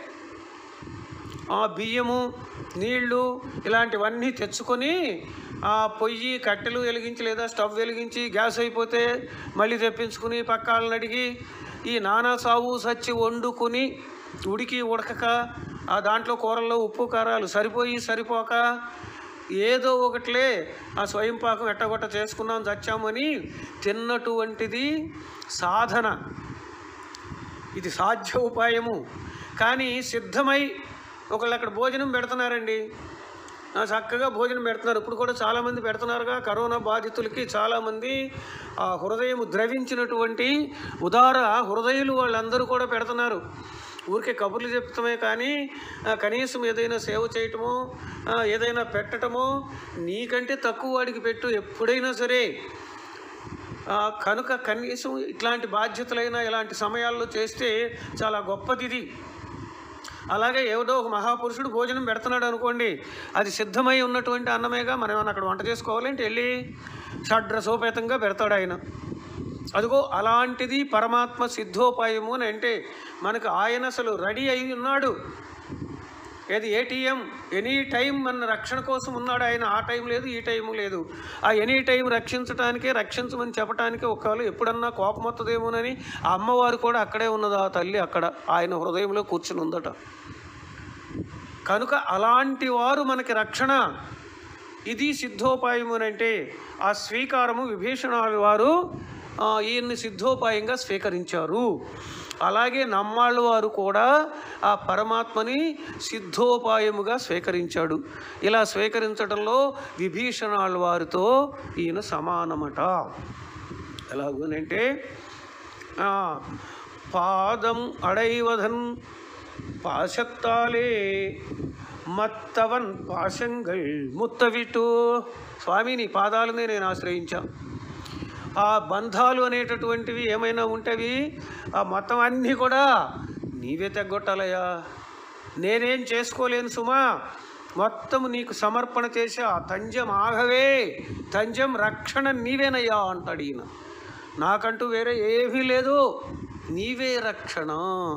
ఆ బియ్యము నీళ్లు ఇలాంటివన్నీ తెచ్చుకొని ఆ పొయ్యి కట్టెలు వెలిగించి లేదా స్టవ్ వెలిగించి గ్యాస్ అయిపోతే మళ్ళీ తెప్పించుకుని పక్క వాళ్ళని అడిగి ఈ నానా సావు సచ్చి వండుకుని ఉడికి ఉడకక ఆ దాంట్లో కూరల్లో ఉప్పు కారాలు సరిపోయి సరిపోక ఏదో ఒకట్లే ఆ స్వయం పాకం ఎట్టగొట్ట చేసుకున్నాం చచ్చామని తిన్నటువంటిది సాధన ఇది సాధ్య ఉపాయము కానీ సిద్ధమై ఒకళ్ళు అక్కడ భోజనం పెడుతున్నారండి ఆ, చక్కగా భోజనం పెడుతున్నారు ఇప్పుడు కూడా చాలామంది పెడుతున్నారుగా కరోనా బాధితులకి చాలామంది ఆ హృదయం ద్రవించినటువంటి ఉదార హృదయులు వాళ్ళందరూ కూడా పెడుతున్నారు ఊరికే కబుర్లు చెప్తామే కానీ ఆ, కనీసం ఏదైనా సేవ చేయటమో ఆ, ఏదైనా పెట్టటమో నీకంటే తక్కువ వాడికి పెట్టు ఎప్పుడైనా సరే ఆ, కనుక కనీసం ఇట్లాంటి బాధ్యతలైన ఇలాంటి సమయాల్లో చేస్తే చాలా గొప్పది ఇది అలాగే ఏదో ఒక మహాపురుషుడు భోజనం పెడుతున్నాడు అనుకోండి అది సిద్ధమై ఉన్నటువంటి అన్నమేగా మనం ఏమన్నా అక్కడ వంట చేసుకోవాలంటే వెళ్ళి షడ్రసోపేతంగా పెడతాడు ఆయన అదిగో అలాంటిది పరమాత్మ సిద్ధోపాయము అని అంటే మనకు ఆయన అసలు రెడీ అయి ఉన్నాడు ఏది ఏటీఎం ఎనీ టైం మన రక్షణ కోసం ఉన్నాడు ఆయన ఆ టైం లేదు ఈ టైం లేదు ఆ ఎనీ టైం రక్షించడానికే రక్షించమని చెప్పడానికే ఒకవేళ ఎప్పుడన్నా కోపం వస్తుందేమోనని ఆ అమ్మవారు కూడా అక్కడే ఉన్నది ఆ తల్లి అక్కడ ఆయన హృదయంలో కూర్చుని ఉందట కనుక అలాంటి వారు మనకి రక్షణ ఇది సిద్ధోపాయం అని అంటే ఆ స్వీకారము విభీషణాలు వారు ఆ, ఈయన్ని సిద్ధోపాయంగా స్వీకరించారు అలాగే నమ్మాళ్ళ వారు కూడా ఆ పరమాత్మని సిద్ధోపాయముగా స్వీకరించాడు ఇలా స్వీకరించడంలో విభీషణాళ్ళ వారితో ఈయన సమానమట ఎలాగోనంటే ఆ, పాదం అడైవధన్ పాశత్తాలే మత్తవన్ పాశంగల్ ముత్తవిటు స్వామి నీ పాదాలనే నేను ఆశ్రయించా ఆ బంధాలు అనేటటువంటివి ఏమైనా ఉంటేవి ఆ మొత్తం అన్నీ కూడా నీవే తెగ్గొట్టాలయ్యా నేనేం చేసుకోలేను సుమా మొత్తం నీకు సమర్పణ చేసి ఆ తంజం ఆగవే తంజం రక్షణ నీవేనయ్యా అంటాడు ఈయన నాకంటూ వేరే ఏమీ లేదు నీవే రక్షణ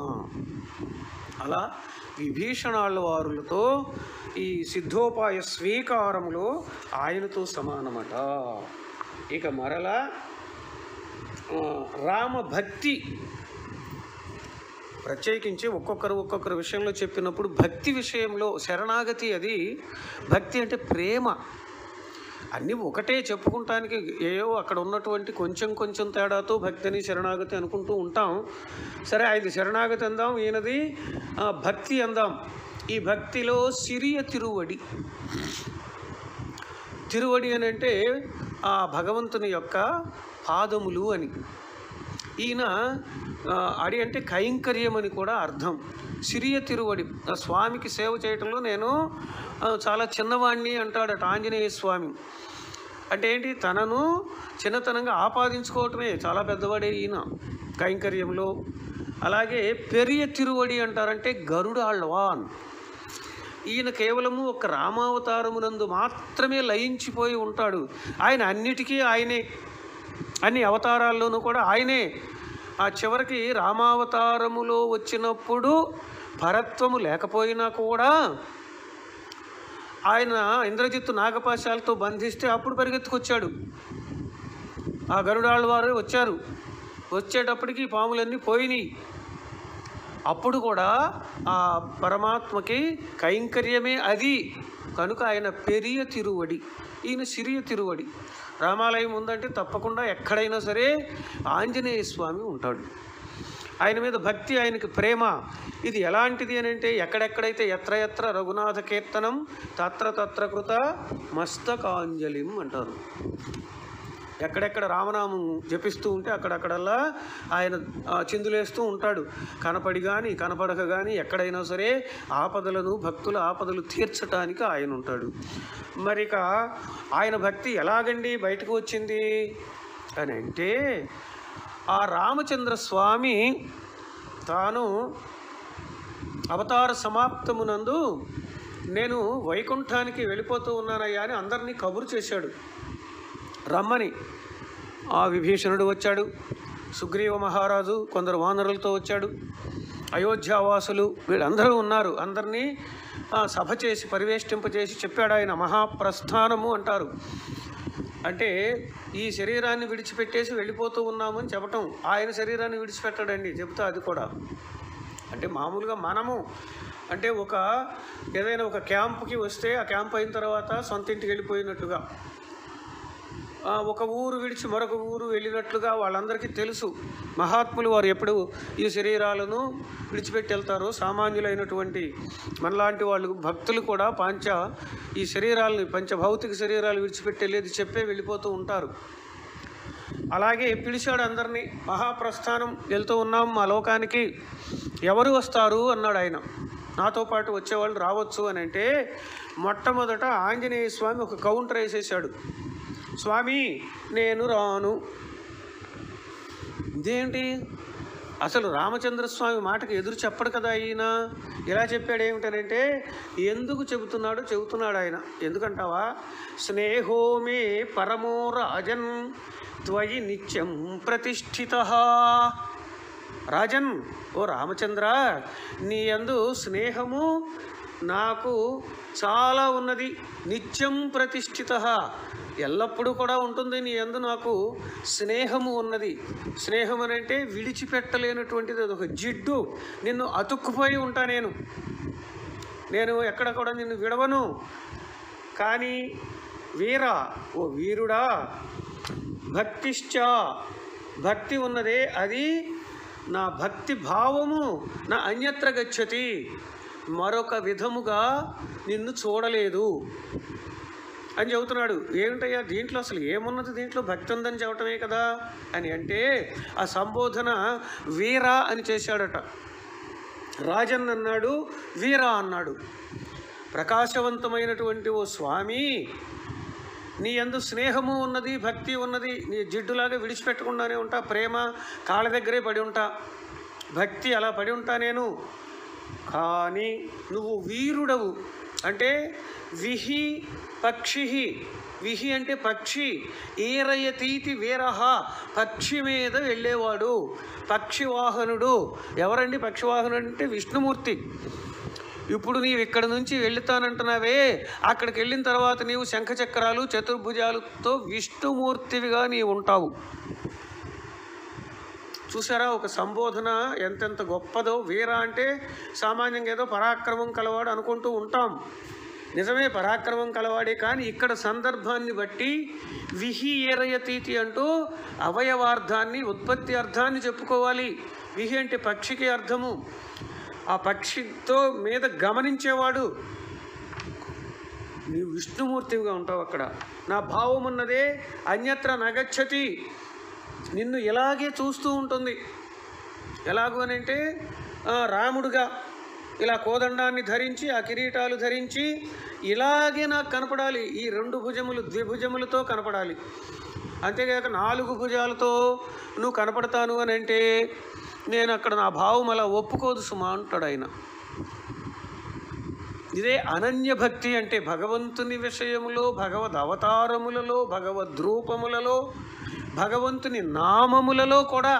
అలా విభీషణాళ్ళ వారులతో ఈ సిద్ధోపాయ స్వీకారములో ఆయనతో సమానమట ఇక మరలా ఆ, రామభక్తి ప్రత్యేకించి ఒక్కొక్కరు ఒక్కొక్కరు విషయంలో చెప్పినప్పుడు భక్తి విషయంలో శరణాగతి అది భక్తి అంటే ప్రేమ అన్నీ ఒకటే చెప్పుకుంటానికి ఏవో అక్కడ ఉన్నటువంటి కొంచెం కొంచెం తేడాతో భక్తిని శరణాగతి అనుకుంటూ ఉంటాం సరే ఆయన శరణాగతి అందాం ఈయనది ఆ, భక్తి అందాం ఈ భక్తిలో సిరియ తిరువడి తిరువడి అని అంటే ఆ భగవంతుని యొక్క పాదములు అని ఈయన ఆ, అడి అంటే కైంకర్యం అని కూడా అర్థం సిరియ తిరువడి ఆ స్వామికి సేవ చేయటంలో నేను ఆ, చాలా చిన్నవాణ్ణి అంటాడట ఆంజనేయ స్వామి అంటే ఏంటి తనను చిన్నతనంగా ఆపాదించుకోవటమే చాలా పెద్దవాడే ఈయన కైంకర్యంలో అలాగే పెరియ తిరువడి అంటారంటే గరుడాళ్ళవాన్ ఈయన కేవలము ఒక రామావతారమునందు మాత్రమే లయించిపోయి ఉంటాడు ఆయన అన్నిటికీ ఆయనే అన్ని అవతారాల్లోనూ కూడా ఆయనే ఆ చివరికి రామావతారములో వచ్చినప్పుడు పరత్వము లేకపోయినా కూడా ఆయన ఇంద్రజిత్తు నాగపాశాలతో బంధిస్తే అప్పుడు పరిగెత్తుకొచ్చాడు ఆ గరుడాళ్ళ వారు వచ్చారు వచ్చేటప్పటికి ఈ పాములన్నీ పోయినాయి అప్పుడు కూడా ఆ పరమాత్మకి కైంకర్యమే అది కనుక ఆయన పెరియ తిరువడి ఈయన సిరియ తిరువడి రామాలయం ఉందంటే తప్పకుండా ఎక్కడైనా సరే ఆంజనేయ స్వామి ఉంటాడు ఆయన మీద భక్తి ఆయనకి ప్రేమ ఇది ఎలాంటిది అని అంటే ఎక్కడెక్కడైతే ఎత్ర ఎత్ర రఘునాథ కీర్తనం తత్ర తత్ర కృత మస్తకాంజలిం అంటారు ఎక్కడెక్కడ రామనామం జపిస్తూ ఉంటే అక్కడక్కడల్లా ఆయన ఆ, చిందులేస్తూ ఉంటాడు కనపడి కానీ కనపడక కానీ ఎక్కడైనా సరే ఆపదలను భక్తుల ఆపదలు తీర్చటానికి ఆయన ఉంటాడు మరి ఇక ఆయన భక్తి ఎలాగండి బయటకు వచ్చింది అని అంటే ఆ రామచంద్ర స్వామి తాను అవతార సమాప్తమునందు నేను వైకుంఠానికి వెళ్ళిపోతూ ఉన్నానయ్యా అని అందరినీ కబురు చేశాడు రమ్మని ఆ విభీషణుడు వచ్చాడు సుగ్రీవ మహారాజు కొందరు వానరులతో వచ్చాడు అయోధ్యావాసులు వీళ్ళందరూ ఉన్నారు అందరినీ ఆ, సభ చేసి పరివేష్టింపచేసి చెప్పాడు ఆయన మహాప్రస్థానము అంటారు అంటే ఈ శరీరాన్ని విడిచిపెట్టేసి వెళ్ళిపోతూ ఉన్నామని చెప్పటం ఆయన శరీరాన్ని విడిచిపెట్టాడండి చెబుతా అది కూడా అంటే మామూలుగా మనము అంటే ఒక ఏదైనా ఒక క్యాంప్కి వస్తే ఆ క్యాంప్ అయిన తర్వాత సొంత ఇంటికి వెళ్ళిపోయినట్టుగా ఆ, ఒక ఊరు విడిచి మరొక ఊరు వెళ్ళినట్లుగా వాళ్ళందరికీ తెలుసు మహాత్ములు వారు ఎప్పుడు ఈ శరీరాలను విడిచిపెట్టి వెళ్తారో సామాన్యులైనటువంటి మనలాంటి వాళ్ళు భక్తులు కూడా పాంచ ఈ శరీరాలని పంచభౌతిక శరీరాలు విడిచిపెట్టి వెళ్ళేది చెప్పే వెళ్ళిపోతూ ఉంటారు అలాగే పిలిచాడు అందరినీ మహాప్రస్థానం వెళ్తూ ఉన్నాం మా లోకానికి ఎవరు వస్తారు అన్నాడు ఆయన నాతో పాటు వచ్చేవాళ్ళు రావచ్చు అని అంటే మొట్టమొదట ఆంజనేయ స్వామి ఒక కౌంటర్ వేసేసాడు స్వామి నేను రాను ఇదేంటి అసలు రామచంద్ర స్వామి మాటకు ఎదురు చెప్పడు కదా ఆయన ఇలా చెప్పాడు ఏమిటనంటే ఎందుకు చెబుతున్నాడో చెబుతున్నాడు ఆయన ఎందుకంటావా స్నేహో మే పరమో రాజన్ త్వయి నిత్యం ప్రతిష్ఠిత రాజన్ ఓ రామచంద్ర నీ యందు స్నేహము నాకు చాలా ఉన్నది నిత్యం ప్రతిష్ఠిత ఎల్లప్పుడూ కూడా ఉంటుంది నీ యందు నాకు స్నేహము ఉన్నది స్నేహం అని అంటే విడిచిపెట్టలేనటువంటిది అదొక జిడ్డు నిన్ను అతుక్కుపోయి ఉంటా నేను నేను ఎక్కడ కూడా నిన్ను విడవను కానీ వీరా ఓ వీరుడా భక్తిశ్చ భక్తి ఉన్నదే అది నా భక్తి భావము నా అన్యత్ర గచ్చతి మరొక విధముగా నిన్ను చూడలేదు అని చెబుతున్నాడు ఏమిటయ్యా దీంట్లో అసలు ఏమున్నది దీంట్లో భక్తి ఉందని చెప్పటమే కదా అని అంటే ఆ సంబోధన వీరా అని చేశాడట రాజన్ అన్నాడు వీరా అన్నాడు ప్రకాశవంతమైనటువంటి ఓ స్వామి నీ యందు స్నేహము ఉన్నది భక్తి ఉన్నది నీ జిడ్డులాగా విడిచిపెట్టకుండానే ఉంటా ప్రేమ కాళ్ళ దగ్గరే పడి ఉంటా భక్తి అలా పడి ఉంటా నేను కానీ నువ్వు వీరుడవు అంటే విహి పక్షి విహి అంటే పక్షి ఈరయతీతి వీరహ పక్షి మీద వెళ్ళేవాడు పక్షివాహనుడు ఎవరండి పక్షివాహనుడు అంటే విష్ణుమూర్తి ఇప్పుడు నీవు ఇక్కడ నుంచి వెళ్తానంటున్నావే అక్కడికి వెళ్ళిన తర్వాత నీవు శంఖచక్రాలు చతుర్భుజాలతో విష్ణుమూర్తివిగా నీవు ఉంటావు చూసారా ఒక సంబోధన ఎంతెంత గొప్పదో వీర అంటే సామాన్యంగా ఏదో పరాక్రమం కలవాడు అనుకుంటూ ఉంటాం నిజమే పరాక్రమం కలవాడే కానీ ఇక్కడ సందర్భాన్ని బట్టి విహి ఏరయతీతి అంటూ అవయవార్థాన్ని ఉత్పత్తి అర్థాన్ని చెప్పుకోవాలి విహి అంటే పక్షికి అర్థము ఆ పక్షితో మీద గమనించేవాడు నీవు విష్ణుమూర్తిగా ఉంటావు అక్కడ నా భావం ఉన్నదే అన్యత్ర నగచ్చతి నిన్ను ఇలాగే చూస్తూ ఉంటుంది ఎలాగూ అని అంటే ఆ, రాముడుగా ఇలా కోదండాన్ని ధరించి ఆ కిరీటాలు ధరించి ఇలాగే నాకు కనపడాలి ఈ రెండు భుజములు ద్విభుజములతో కనపడాలి అంతేగాక నాలుగు భుజాలతో నువ్వు కనపడతాను అని అంటే నేను అక్కడ నా భావం అలా ఒప్పుకోదు సుమా అంటాడు ఆయన ఇదే అనన్య భక్తి అంటే భగవంతుని విషయములో భగవద్ అవతారములలో భగవద్రూపములలో భగవంతుని నామములలో కూడా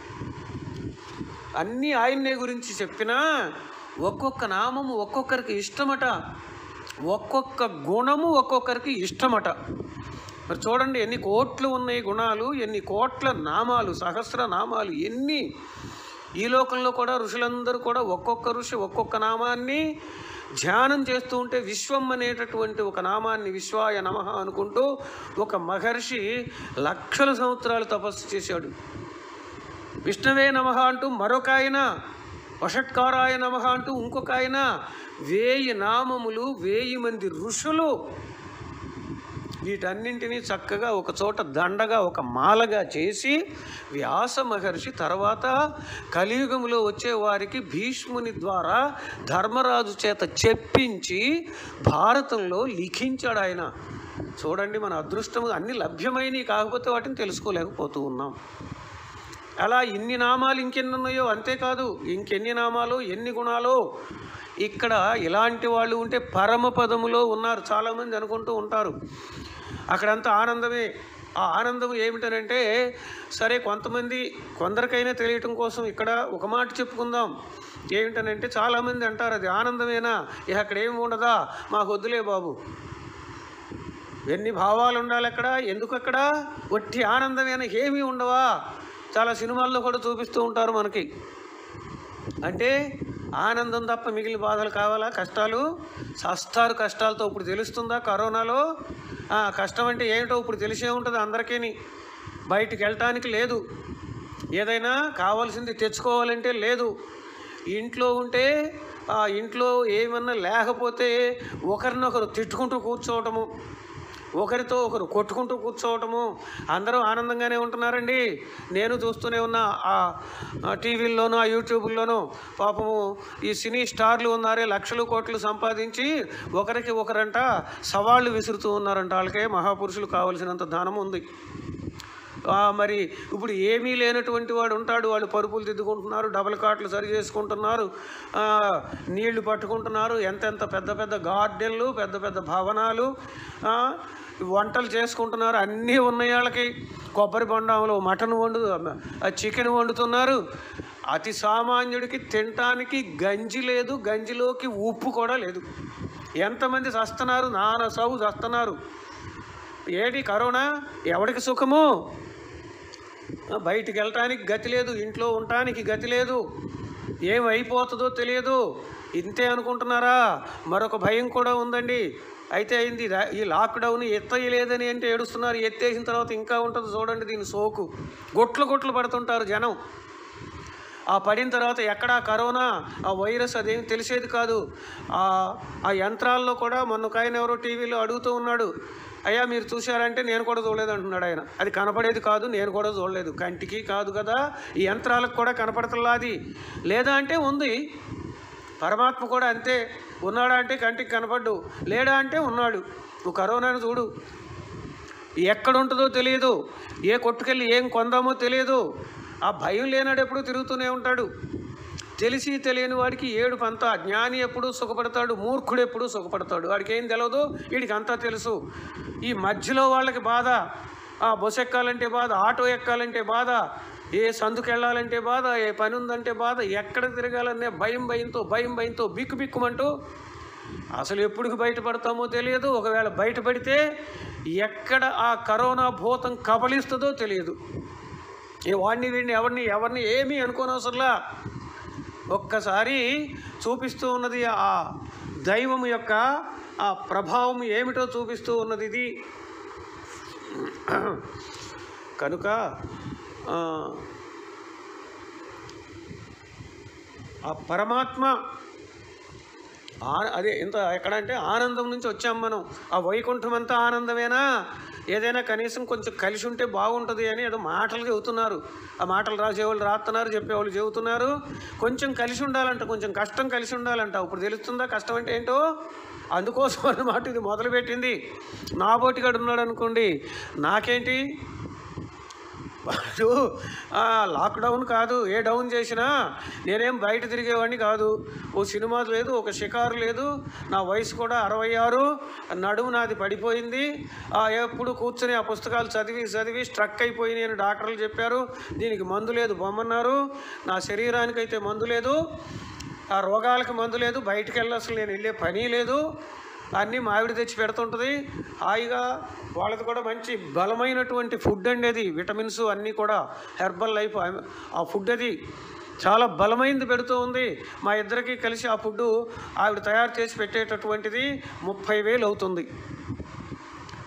అన్నీ ఆయన్నే గురించి చెప్పినా ఒక్కొక్క నామము ఒక్కొక్కరికి ఇష్టమట ఒక్కొక్క గుణము ఒక్కొక్కరికి ఇష్టమట మరి చూడండి ఎన్ని కోట్లు ఉన్నాయి గుణాలు ఎన్ని కోట్ల నామాలు సహస్ర నామాలు ఎన్ని ఈ లోకంలో కూడా ఋషులందరూ కూడా ఒక్కొక్క ఋషి ఒక్కొక్క నామాన్ని ధ్యానం చేస్తూ ఉంటే విశ్వం అనేటటువంటి ఒక నామాన్ని విశ్వాయ నమ అనుకుంటూ ఒక మహర్షి లక్షల సంవత్సరాలు తపస్సు చేశాడు విష్ణవే నమ అంటూ మరొక ఆయన వషట్కారాయ నమ అంటూ ఇంకొక ఆయన వేయి నామములు వేయి మంది ఋషులు వీటన్నింటినీ చక్కగా ఒక చోట దండగా ఒక మాలగా చేసి వ్యాస మహర్షి తర్వాత కలియుగంలో వచ్చే వారికి భీష్ముని ద్వారా ధర్మరాజు చేత చెప్పించి భారతంలో లిఖించాడు ఆయన చూడండి మన అదృష్టం అన్ని లభ్యమైనవి కాకపోతే వాటిని తెలుసుకోలేకపోతూ ఉన్నాం అలా ఇన్ని నామాలు ఇంకెన్ని ఉన్నాయో అంతేకాదు ఇంకెన్ని నామాలు ఎన్ని గుణాలు ఇక్కడ ఇలాంటి వాళ్ళు ఉంటే పరమపదములో ఉన్నారు చాలామంది అనుకుంటూ ఉంటారు అక్కడంతా ఆనందమే ఆ ఆనందం ఏమిటనంటే సరే కొంతమంది కొందరికైనా తెలియటం కోసం ఇక్కడ ఒక మాట చెప్పుకుందాం ఏమిటనంటే చాలామంది అంటారు అది ఆనందమేనా ఇక అక్కడ ఏమి ఉండదా మాకు వద్దులే బాబు ఎన్ని భావాలు ఉండాలి అక్కడ ఎందుకు అక్కడ ఒట్టి ఆనందమైన ఏమీ ఉండవా చాలా సినిమాల్లో కూడా చూపిస్తూ ఉంటారు మనకి అంటే ఆనందం తప్ప మిగిలిన బాధలు కావాలా కష్టాలు సస్తారు కష్టాలతో ఇప్పుడు తెలుస్తుందా కరోనాలో ఆ, కష్టం అంటే ఏమిటో ఇప్పుడు తెలిసే ఉంటుంది అందరికీ బయటికి వెళ్ళటానికి లేదు ఏదైనా కావాల్సింది తెచ్చుకోవాలంటే లేదు ఇంట్లో ఉంటే ఆ ఇంట్లో ఏమన్నా లేకపోతే ఒకరినొకరు తిట్టుకుంటూ కూర్చోవటము ఒకరితో ఒకరు కొట్టుకుంటూ కూర్చోవటము అందరూ ఆనందంగానే ఉంటున్నారండి నేను చూస్తూనే ఉన్నా ఆ ఆ టీవీల్లోనూ ఆ యూట్యూబ్లోనూ పాపము ఈ సినీ స్టార్లు ఉన్నారే లక్షలు కోట్లు సంపాదించి ఒకరికి ఒకరంట సవాళ్ళు విసురుతూ ఉన్నారంట వాళ్ళకే మహాపురుషులు కావలసినంత దానం ఉంది ఆ, మరి ఇప్పుడు ఏమీ లేనటువంటి వాడు ఉంటాడు వాళ్ళు పరుపులు దిద్దుకుంటున్నారు డబల్ కాట్లు సరి చేసుకుంటున్నారు ఆ, నీళ్లు పట్టుకుంటున్నారు ఎంతెంత పెద్ద పెద్ద గార్డెన్లు పెద్ద పెద్ద భవనాలు ఆ, వంటలు చేసుకుంటున్నారు అన్నీ ఉన్నాయి వాళ్ళకి కొబ్బరి బొండంలో మటన్ వండు ఆ, చికెన్ వండుతున్నారు అతి సామాన్యుడికి తినటానికి గంజి లేదు గంజిలోకి ఉప్పు కూడా లేదు ఎంతమంది చస్తున్నారు నానా సౌ చస్తున్నారు ఏడి కరోనా ఎవడికి సుఖము ఆ, బయటికి వెళ్ళటానికి గతి లేదు ఇంట్లో ఉండటానికి గతి లేదు ఏమైపోతుందో తెలియదు ఇంతే అనుకుంటున్నారా మరొక భయం కూడా ఉందండి అయితే అయింది రా- ఈ లాక్డౌన్ ఎత్తయలేదని అంటే ఏడుస్తున్నారు ఎత్తేసిన తర్వాత ఇంకా ఉంటుంది చూడండి దీని సోకు గొట్లు గొట్లు పడుతుంటారు జనం ఆ పడిన తర్వాత ఎక్కడా కరోనా ఆ వైరస్ అదేం తెలిసేది కాదు ఆ ఆ యంత్రాల్లో కూడా మొన్న ఒక ఆయన ఎవరో టీవీలో అడుగుతూ ఉన్నాడు అయ్యా మీరు చూశారంటే నేను కూడా చూడలేదు అంటున్నాడు ఆయన అది కనపడేది కాదు నేను కూడా చూడలేదు కంటికి కాదు కదా ఈ యంత్రాలకు కూడా కనపడతలాది లేదా అంటే ఉంది పరమాత్మ కూడా అంతే ఉన్నాడా అంటే కంటికి కనపడ్డు లేడా అంటే ఉన్నాడు నువ్వు కరోనాను చూడు ఎక్కడ ఉంటుందో తెలియదు ఏ కొట్టుకెళ్ళి ఏం కొందామో తెలియదు ఆ భయం లేనాడు ఎప్పుడు తిరుగుతూనే ఉంటాడు తెలిసి తెలియని వాడికి ఏడు పంత జ్ఞాని ఎప్పుడు సుఖపడతాడు మూర్ఖుడు ఎప్పుడు సుఖపడతాడు వాడికి ఏం తెలియదు వీడికి అంతా తెలుసు ఈ మధ్యలో వాళ్ళకి బాధ ఆ బస్సు ఎక్కాలంటే బాధ ఆటో ఎక్కాలంటే బాధ ఏ సందుకు వెళ్ళాలంటే బాధ ఏ పని ఉందంటే బాధ ఎక్కడ తిరగాలనే భయం భయంతో భయం భయంతో బిక్కు బిక్కుమంటూ అసలు ఎప్పుడు బయటపడతామో తెలియదు ఒకవేళ బయటపడితే ఎక్కడ ఆ కరోనా భూతం కబలిస్తుందో తెలియదు ఏ వాడిని వీడిని ఎవరిని ఎవరిని ఏమీ అనుకోనవసరంలా ఒక్కసారి చూపిస్తూ ఉన్నది ఆ దైవం యొక్క ఆ ప్రభావం ఏమిటో చూపిస్తూ ఉన్నది ఇది కనుక ఆ, ఆ పరమాత్మ ఆ- అదే ఇంత ఎక్కడంటే ఆనందం నుంచి వచ్చాం మనం ఆ వైకుంఠం అంతా ఆనందమేనా ఏదైనా కనీసం కొంచెం కలిసి ఉంటే బాగుంటుంది అని ఏదో మాటలు చెబుతున్నారు ఆ మాటలు రాసేవాళ్ళు రాస్తున్నారు చెప్పేవాళ్ళు చెబుతున్నారు కొంచెం కలిసి ఉండాలంట కొంచెం కష్టం కలిసి ఉండాలంట ఇప్పుడు తెలుస్తుందా కష్టం అంటే ఏంటో అందుకోసం అన్నమాట ఇది మొదలుపెట్టింది నా బోటిగాడు ఉన్నాడు అనుకోండి నాకేంటి వాడు ఆ, లాక్డౌన్ కాదు ఏ డౌన్ చేసినా నేనేం బయట తిరిగేవాడిని కాదు ఓ సినిమా లేదు ఒక షికారు లేదు నా వయసు కూడా అరవై ఆరు నడుము నాది పడిపోయింది ఆ, ఎప్పుడు కూర్చొని ఆ పుస్తకాలు చదివి చదివి స్ట్రక్ అయిపోయి అని డాక్టర్లు చెప్పారు దీనికి మందు లేదు బొమ్మన్నారు నా శరీరానికి అయితే మందు లేదు ఆ రోగాలకు మందు లేదు బయటికి వెళ్ళి అసలు నేను వెళ్ళే పని లేదు అన్నీ మావిడి తెచ్చి పెడుతుంటుంది హాయిగా వాళ్ళది కూడా మంచి బలమైనటువంటి ఫుడ్ అండి అది విటమిన్స్ అన్నీ కూడా హెర్బల్ లైఫ్ ఆ ఫుడ్ అది చాలా బలమైనది పెడుతూ ఉంది మా ఇద్దరికి కలిసి ఆ ఫుడ్ ఆవిడ తయారు చేసి పెట్టేటటువంటిది ముప్పై వేలు అవుతుంది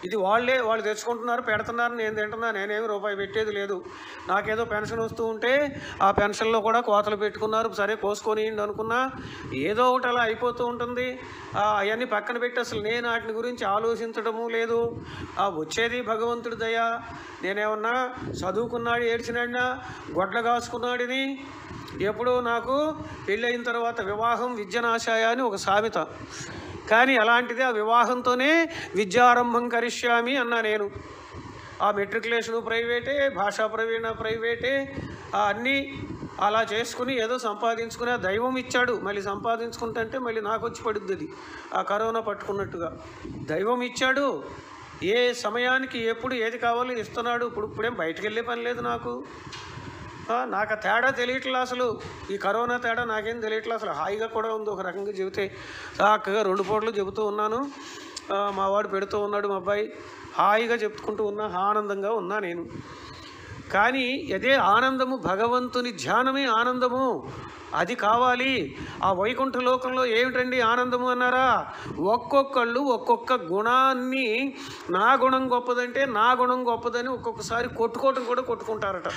ఇది వాళ్ళే వాళ్ళు తెచ్చుకుంటున్నారు పెడుతున్నారు నేను తింటున్నా నేనేమి రూపాయి పెట్టేది లేదు నాకేదో పెన్షన్ వస్తూ ఉంటే ఆ పెన్షన్లో కూడా కోతలు పెట్టుకున్నారు సరే కోసుకొని అనుకున్నా ఏదో ఒకటి అలా అయిపోతూ ఉంటుంది ఆ, అవన్నీ పక్కన పెట్టి అసలు నేను వాటిని గురించి ఆలోచించడము లేదు ఆ వచ్చేది భగవంతుడి దయ నేనేమన్నా చదువుకున్నాడు ఏడ్చినాడినా గొడ్ల కాసుకున్నాడిని ఎప్పుడో నాకు పెళ్ళయిన తర్వాత వివాహం విద్యనాశాయ అని ఒక సామెత కానీ అలాంటిది ఆ వివాహంతోనే విద్యారంభం కరిష్యామి అన్నా నేను ఆ మెట్రికులేషను ప్రైవేటే భాషా ప్రవీణ ప్రైవేటే ఆ అన్నీ అలా చేసుకుని ఏదో సంపాదించుకుని ఆ దైవం ఇచ్చాడు మళ్ళీ సంపాదించుకుంటుంటే మళ్ళీ నాకు వచ్చి పడుద్ది అది ఆ కరోనా పట్టుకున్నట్టుగా దైవం ఇచ్చాడు ఏ సమయానికి ఎప్పుడు ఏది కావాలో ఇస్తున్నాడు ఇప్పుడు ఇప్పుడేం బయటకు వెళ్ళే పని లేదు నాకు ఆ, నాకు ఆ తేడా తెలియట్లే అసలు ఈ కరోనా తేడా నాకేం తెలియట్లే అసలు హాయిగా కూడా ఉంది ఒక రకంగా చెబితే చక్కగా రెండు పూటలు చెబుతూ ఉన్నాను ఆ, మా వాడు పెడుతూ ఉన్నాడు మా అబ్బాయి హాయిగా చెప్పుకుంటూ ఉన్నా ఆనందంగా ఉన్నా నేను కానీ అదే ఆనందము భగవంతుని ధ్యానమే ఆనందము అది కావాలి ఆ వైకుంఠ లోకంలో ఏమిటండి ఆనందము అన్నారా ఒక్కొక్కళ్ళు ఒక్కొక్క గుణాన్ని నా గుణం గొప్పదంటే నా గుణం గొప్పదని ఒక్కొక్కసారి కొట్టుకోవటం కూడా కొట్టుకుంటారట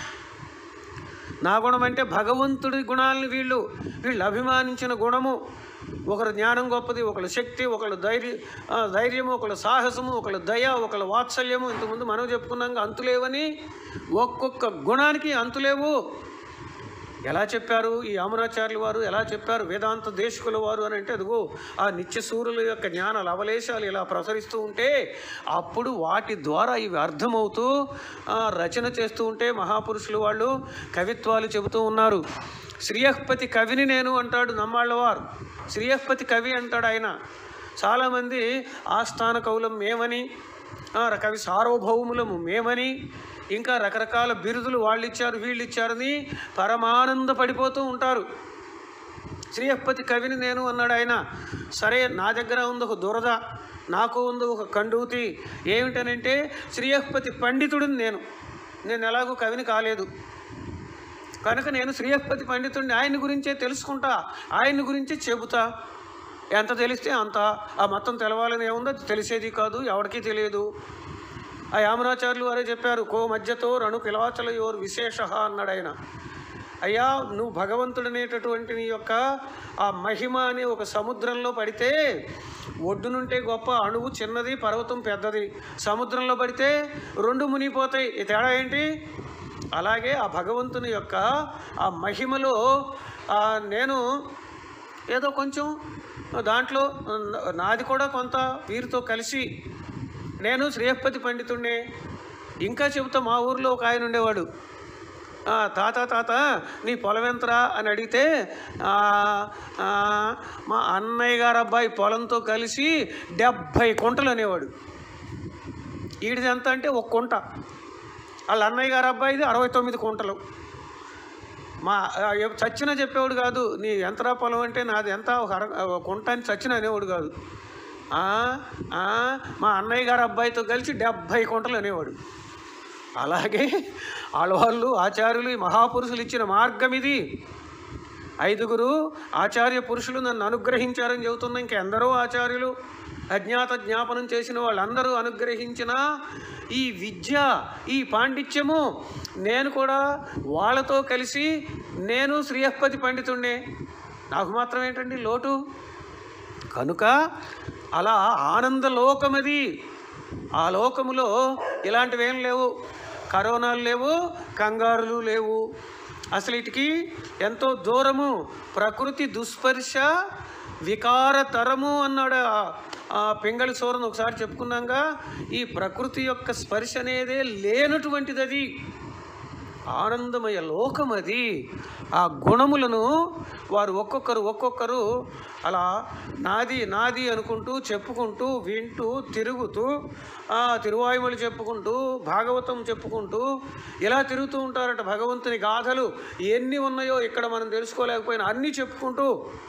నా గుణం అంటే భగవంతుడి గుణాలని వీళ్ళు వీళ్ళు అభిమానించిన గుణము ఒకరు జ్ఞానం గొప్పది ఒకళ్ళ శక్తి ఒకళ్ళ ధైర్య ఆ, ధైర్యము ఒకళ్ళ సాహసము ఒకళ్ళ దయ ఒకళ్ళ వాత్సల్యము ఇంతకుముందు మనం చెప్పుకున్నాక అంతులేవని ఒక్కొక్క గుణానికి అంతులేవు ఎలా చెప్పారు ఈ యామునాచార్యుల వారు ఎలా చెప్పారు వేదాంత దేశకుల వారు అని అంటే అదిగో ఆ నిత్య సూర్యుల యొక్క జ్ఞాన లవలేశాలు ఇలా ప్రసరిస్తూ ఉంటే అప్పుడు వాటి ద్వారా ఇవి అర్థమవుతూ ఆ, రచన చేస్తూ ఉంటే మహాపురుషులు వాళ్ళు కవిత్వాలు చెబుతూ ఉన్నారు శ్రీయహ్పతి కవిని నేను అంటాడు నమ్మాళ్ళవారు శ్రీయహ్పతి కవి అంటాడు ఆయన చాలామంది ఆస్థాన కవులం మేమని ఆ, కవి సార్వభౌములము మేమని ఇంకా రకరకాల బిరుదులు వాళ్ళు ఇచ్చారు వీళ్ళు ఇచ్చారని పరమానంద పడిపోతూ ఉంటారు శ్రీయపతి కవిని నేను అన్నాడు ఆయన సరే నా దగ్గర ఉంది ఒక దురద నాకు ఉంది ఒక కండూతి ఏమిటనంటే శ్రీయపతి పండితుడిని నేను నేను ఎలాగో కవిని కాలేదు కనుక నేను శ్రీయపతి పండితుడిని ఆయన గురించే తెలుసుకుంటా ఆయన గురించే చెబుతా ఎంత తెలిస్తే అంత ఆ మొత్తం తెలవాలని ఏముందో అది తెలిసేది కాదు ఎవరికీ తెలియదు ఆ యామనాచార్యులు వారే చెప్పారు కో మధ్యతో రణు పిలవాచల యోర్ విశేష అన్నాడు ఆయన అయ్యా నువ్వు భగవంతుడనేటటువంటి నీ యొక్క ఆ మహిమ అనే ఒక సముద్రంలో పడితే ఒడ్డునుంటే గొప్ప అణువు చిన్నది పర్వతం పెద్దది సముద్రంలో పడితే రెండు మునిగిపోతాయి ఈ తేడా ఏంటి అలాగే ఆ భగవంతుని యొక్క ఆ మహిమలో ఆ నేను ఏదో కొంచెం దాంట్లో నాది కూడా కొంత వీరితో కలిసి నేను శ్రేయపతి పండితుడినే ఇంకా చెబుతా మా ఊర్లో ఒక ఆయన ఉండేవాడు "ఆ, తాత తాత నీ పొలం ఎంతరా అని అడిగితే "ఆ, ఆ, మా అన్నయ్య గారు అబ్బాయి పొలంతో కలిసి డెబ్భై కుంటలు అనేవాడు ఈడిది ఎంత అంటే ఒక కుంట వాళ్ళ అన్నయ్య గారు అబ్బాయిది అరవై తొమ్మిది కుంటలు మా ఆ, ఎప్- చచ్చిన చెప్పేవాడు కాదు నీ ఎంతరా పొలం అంటే నాది ఎంత ఒక అర ఒక కుంట అని చచ్చిన అనేవాడు కాదు "ఆ, ఆ, మా అన్నయ్య గారు అబ్బాయితో కలిసి డెబ్భై కుంటలు అనేవాడు అలాగే ఆడవాళ్ళు ఆచార్యులు ఈ మహాపురుషులు ఇచ్చిన మార్గం ఇది ఐదుగురు ఆచార్య పురుషులు నన్ను అనుగ్రహించారని చెబుతున్నా ఇంకెందరో ఆచార్యులు అజ్ఞాత జ్ఞాపనం చేసిన వాళ్ళందరూ అనుగ్రహించిన ఈ విద్య ఈ పాండిత్యము నేను కూడా వాళ్ళతో కలిసి నేను శ్రీయపతి పండితుణ్ణే నాకు మాత్రం ఏంటండి లోటు కనుక అలా ఆనంద లోకమది ఆ లోకములో ఇలాంటివి ఏం లేవు కరోనాలు లేవు కంగారులు లేవు అసలు ఇటుకి ఎంతో దూరము ప్రకృతి దుస్పర్శ వికారతరము అన్నాడు ఆ- ఆ పింగళి సూరను ఒకసారి చెప్పుకున్నాగా ఈ ప్రకృతి యొక్క స్పర్శ అనేదే లేనటువంటిది అది ఆనందమయ లోకం అది ఆ గుణములను వారు ఒక్కొక్కరు ఒక్కొక్కరు అలా నాది నాది అనుకుంటూ చెప్పుకుంటూ వింటూ తిరుగుతూ ఆ తిరువాయుమలు చెప్పుకుంటూ భాగవతం చెప్పుకుంటూ ఇలా తిరుగుతూ ఉంటారట భగవంతుని గాథలు ఎన్ని ఉన్నాయో ఇక్కడ మనం తెలుసుకోలేకపోయినా అన్నీ చెప్పుకుంటూ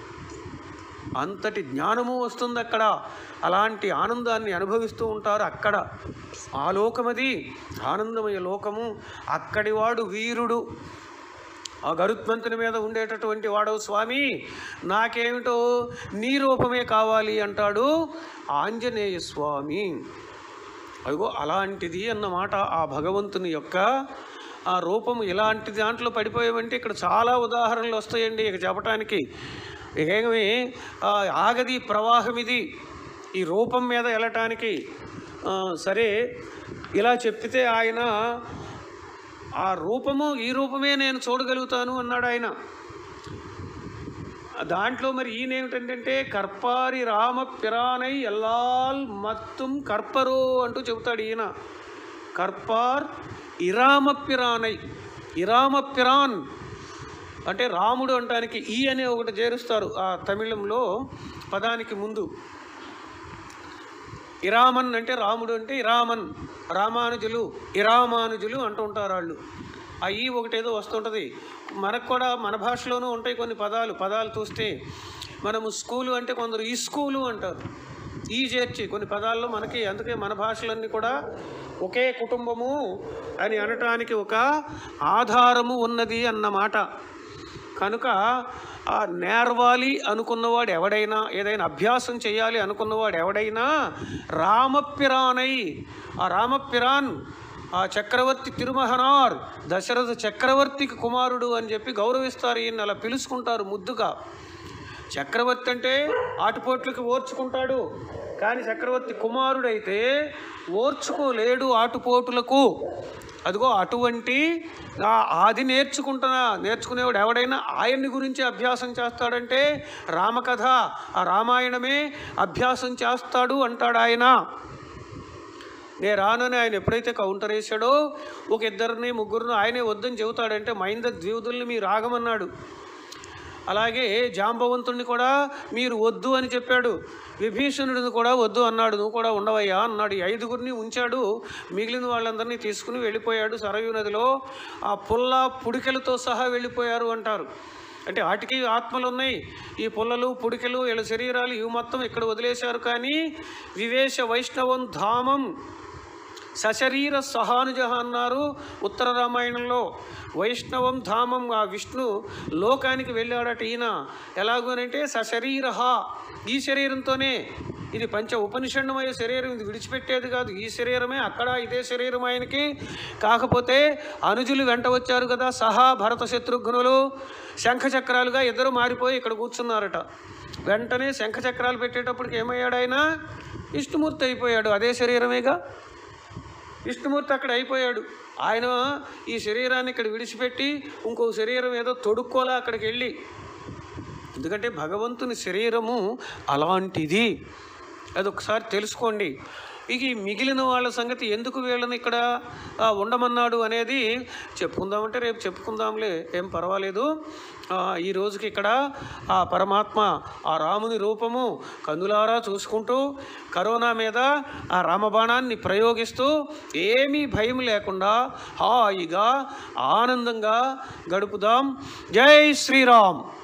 అంతటి జ్ఞానము వస్తుంది అక్కడ అలాంటి ఆనందాన్ని అనుభవిస్తూ ఉంటారు అక్కడ ఆ లోకమది ఆనందమయ లోకము అక్కడి వాడు వీరుడు ఆ గరుత్మంతుని మీద ఉండేటటువంటి వాడవు స్వామి నాకేమిటో నీ రూపమే కావాలి అంటాడు ఆంజనేయ స్వామి అదిగో అలాంటిది అన్నమాట ఆ భగవంతుని యొక్క ఆ రూపము ఇలాంటి దాంట్లో పడిపోయామంటే ఇక్కడ చాలా ఉదాహరణలు వస్తాయండి ఇక చెప్పటానికి ఏమి ఆ, ఆగది ప్రవాహం ఇది ఈ రూపం మీద వెళ్ళటానికి ఆ, సరే ఇలా చెప్పితే ఆయన ఆ రూపము ఈ రూపమే నేను చూడగలుగుతాను అన్నాడు ఆయన దాంట్లో మరి ఈయన ఏమిటంటే కర్పారి రామ పిరానై ఎల్లాల్ మత్తుం కర్పరు అంటూ చెబుతాడు ఈయన కర్పార్ ఇరామ పిరానై ఇరామ పిరాన్ అంటే రాముడు అంటానికి ఈ అనే ఒకటి చేరుస్తారు ఆ తమిళంలో పదానికి ముందు ఇరామన్ అంటే రాముడు అంటే ఇరామన్ రామానుజులు ఇరామానుజులు అంటూ ఉంటారు వాళ్ళు ఆ ఈ ఒకటేదో వస్తుంటుంది మనకు కూడా మన భాషలోనూ ఉంటాయి కొన్ని పదాలు పదాలు చూస్తే మనము స్కూలు అంటే కొందరు ఈ స్కూలు అంటారు ఈ చేర్చి కొన్ని పదాల్లో మనకి అందుకే మన భాషలన్నీ కూడా ఒకే కుటుంబము అని అనటానికి ఒక ఆధారము ఉన్నది అన్నమాట కనుక ఆ నేర్వాలి అనుకున్నవాడు ఎవడైనా ఏదైనా అభ్యాసం చేయాలి అనుకున్నవాడు ఎవడైనా రామపిరానై ఆ రామపిరాన్ ఆ చక్రవర్తి తిరుమహనార్ దశరథ చక్రవర్తికి కుమారుడు అని చెప్పి గౌరవిస్తారు ఈయన అలా పిలుచుకుంటారు ముద్దుగా చక్రవర్తి అంటే ఆటుపోట్లకి ఓర్చుకుంటాడు కానీ చక్రవర్తి కుమారుడైతే ఓర్చుకోలేడు ఆటుపోటులకు అదిగో అటువంటి ఆ ఆది నేర్చుకుంటున్నా నేర్చుకునేవాడు ఎవడైనా ఆయన్ని గురించి అభ్యాసం చేస్తాడంటే రామకథ ఆ రామాయణమే అభ్యాసం చేస్తాడు అంటాడు ఆయన నేను రానని ఆయన ఎప్పుడైతే కౌంటర్ వేశాడో ఒక ఇద్దరిని ముగ్గురిని ఆయనే వద్దని చెబుతాడంటే మైంద ద్వివుదుల్ని మీరు ఆగమన్నాడు అలాగే జాంబవంతుడిని కూడా మీరు వద్దు అని చెప్పాడు విభీషణుడిని కూడా వద్దు అన్నాడు నువ్వు కూడా ఉండవయ్యా అన్నాడు ఈ ఐదుగురిని ఉంచాడు మిగిలిన వాళ్ళందరినీ తీసుకుని వెళ్ళిపోయాడు సరయూ నదిలో ఆ పుల్ల పుడికెలతో సహా వెళ్ళిపోయారు అంటారు అంటే వాటికి ఆత్మలు ఉన్నాయి ఈ పుల్లలు పుడికెలు వీళ్ళ శరీరాలు ఇవి మొత్తం ఇక్కడ వదిలేశారు కానీ వివేశ వైష్ణవం ధామం సశరీర సహానుజ అన్నారు ఉత్తర రామాయణంలో వైష్ణవం ధామం ఆ విష్ణు లోకానికి వెళ్ళాడట ఈయన ఎలాగోనంటే సశరీర ఈ శరీరంతోనే ఇది పంచ ఉపనిషణమయ శరీరం ఇది విడిచిపెట్టేది కాదు ఈ శరీరమే అక్కడ ఇదే శరీరం ఆయనకి కాకపోతే అనుజులు వెంట వచ్చారు కదా సహా భరత శత్రుఘ్నులు శంఖచక్రాలుగా ఇద్దరు మారిపోయి ఇక్కడ కూర్చున్నారట వెంటనే శంఖచక్రాలు పెట్టేటప్పటికి ఏమయ్యాడు ఆయన విష్ణుమూర్తి అయిపోయాడు అదే శరీరమేగా విష్ణుమూర్తి అక్కడ అయిపోయాడు ఆయన ఈ శరీరాన్ని ఇక్కడ విడిచిపెట్టి ఇంకో శరీరం ఏదో తొడుక్కోలా అక్కడికి వెళ్ళి ఎందుకంటే భగవంతుని శరీరము అలాంటిది అది ఒకసారి తెలుసుకోండి ఇక ఈ మిగిలిన వాళ్ళ సంగతి ఎందుకు వీళ్ళని ఇక్కడ ఆ, ఉండమన్నాడు అనేది చెప్పుకుందామంటే రేపు చెప్పుకుందాంలే ఏం పర్వాలేదు ఆ, ఈ రోజుకి ఇక్కడ ఆ పరమాత్మ ఆ రాముని రూపము కందులారా చూసుకుంటూ కరోనా మీద ఆ రామబాణాన్ని ప్రయోగిస్తూ ఏమీ భయం లేకుండా హాయిగా ఆనందంగా గడుపుదాం జై శ్రీరామ్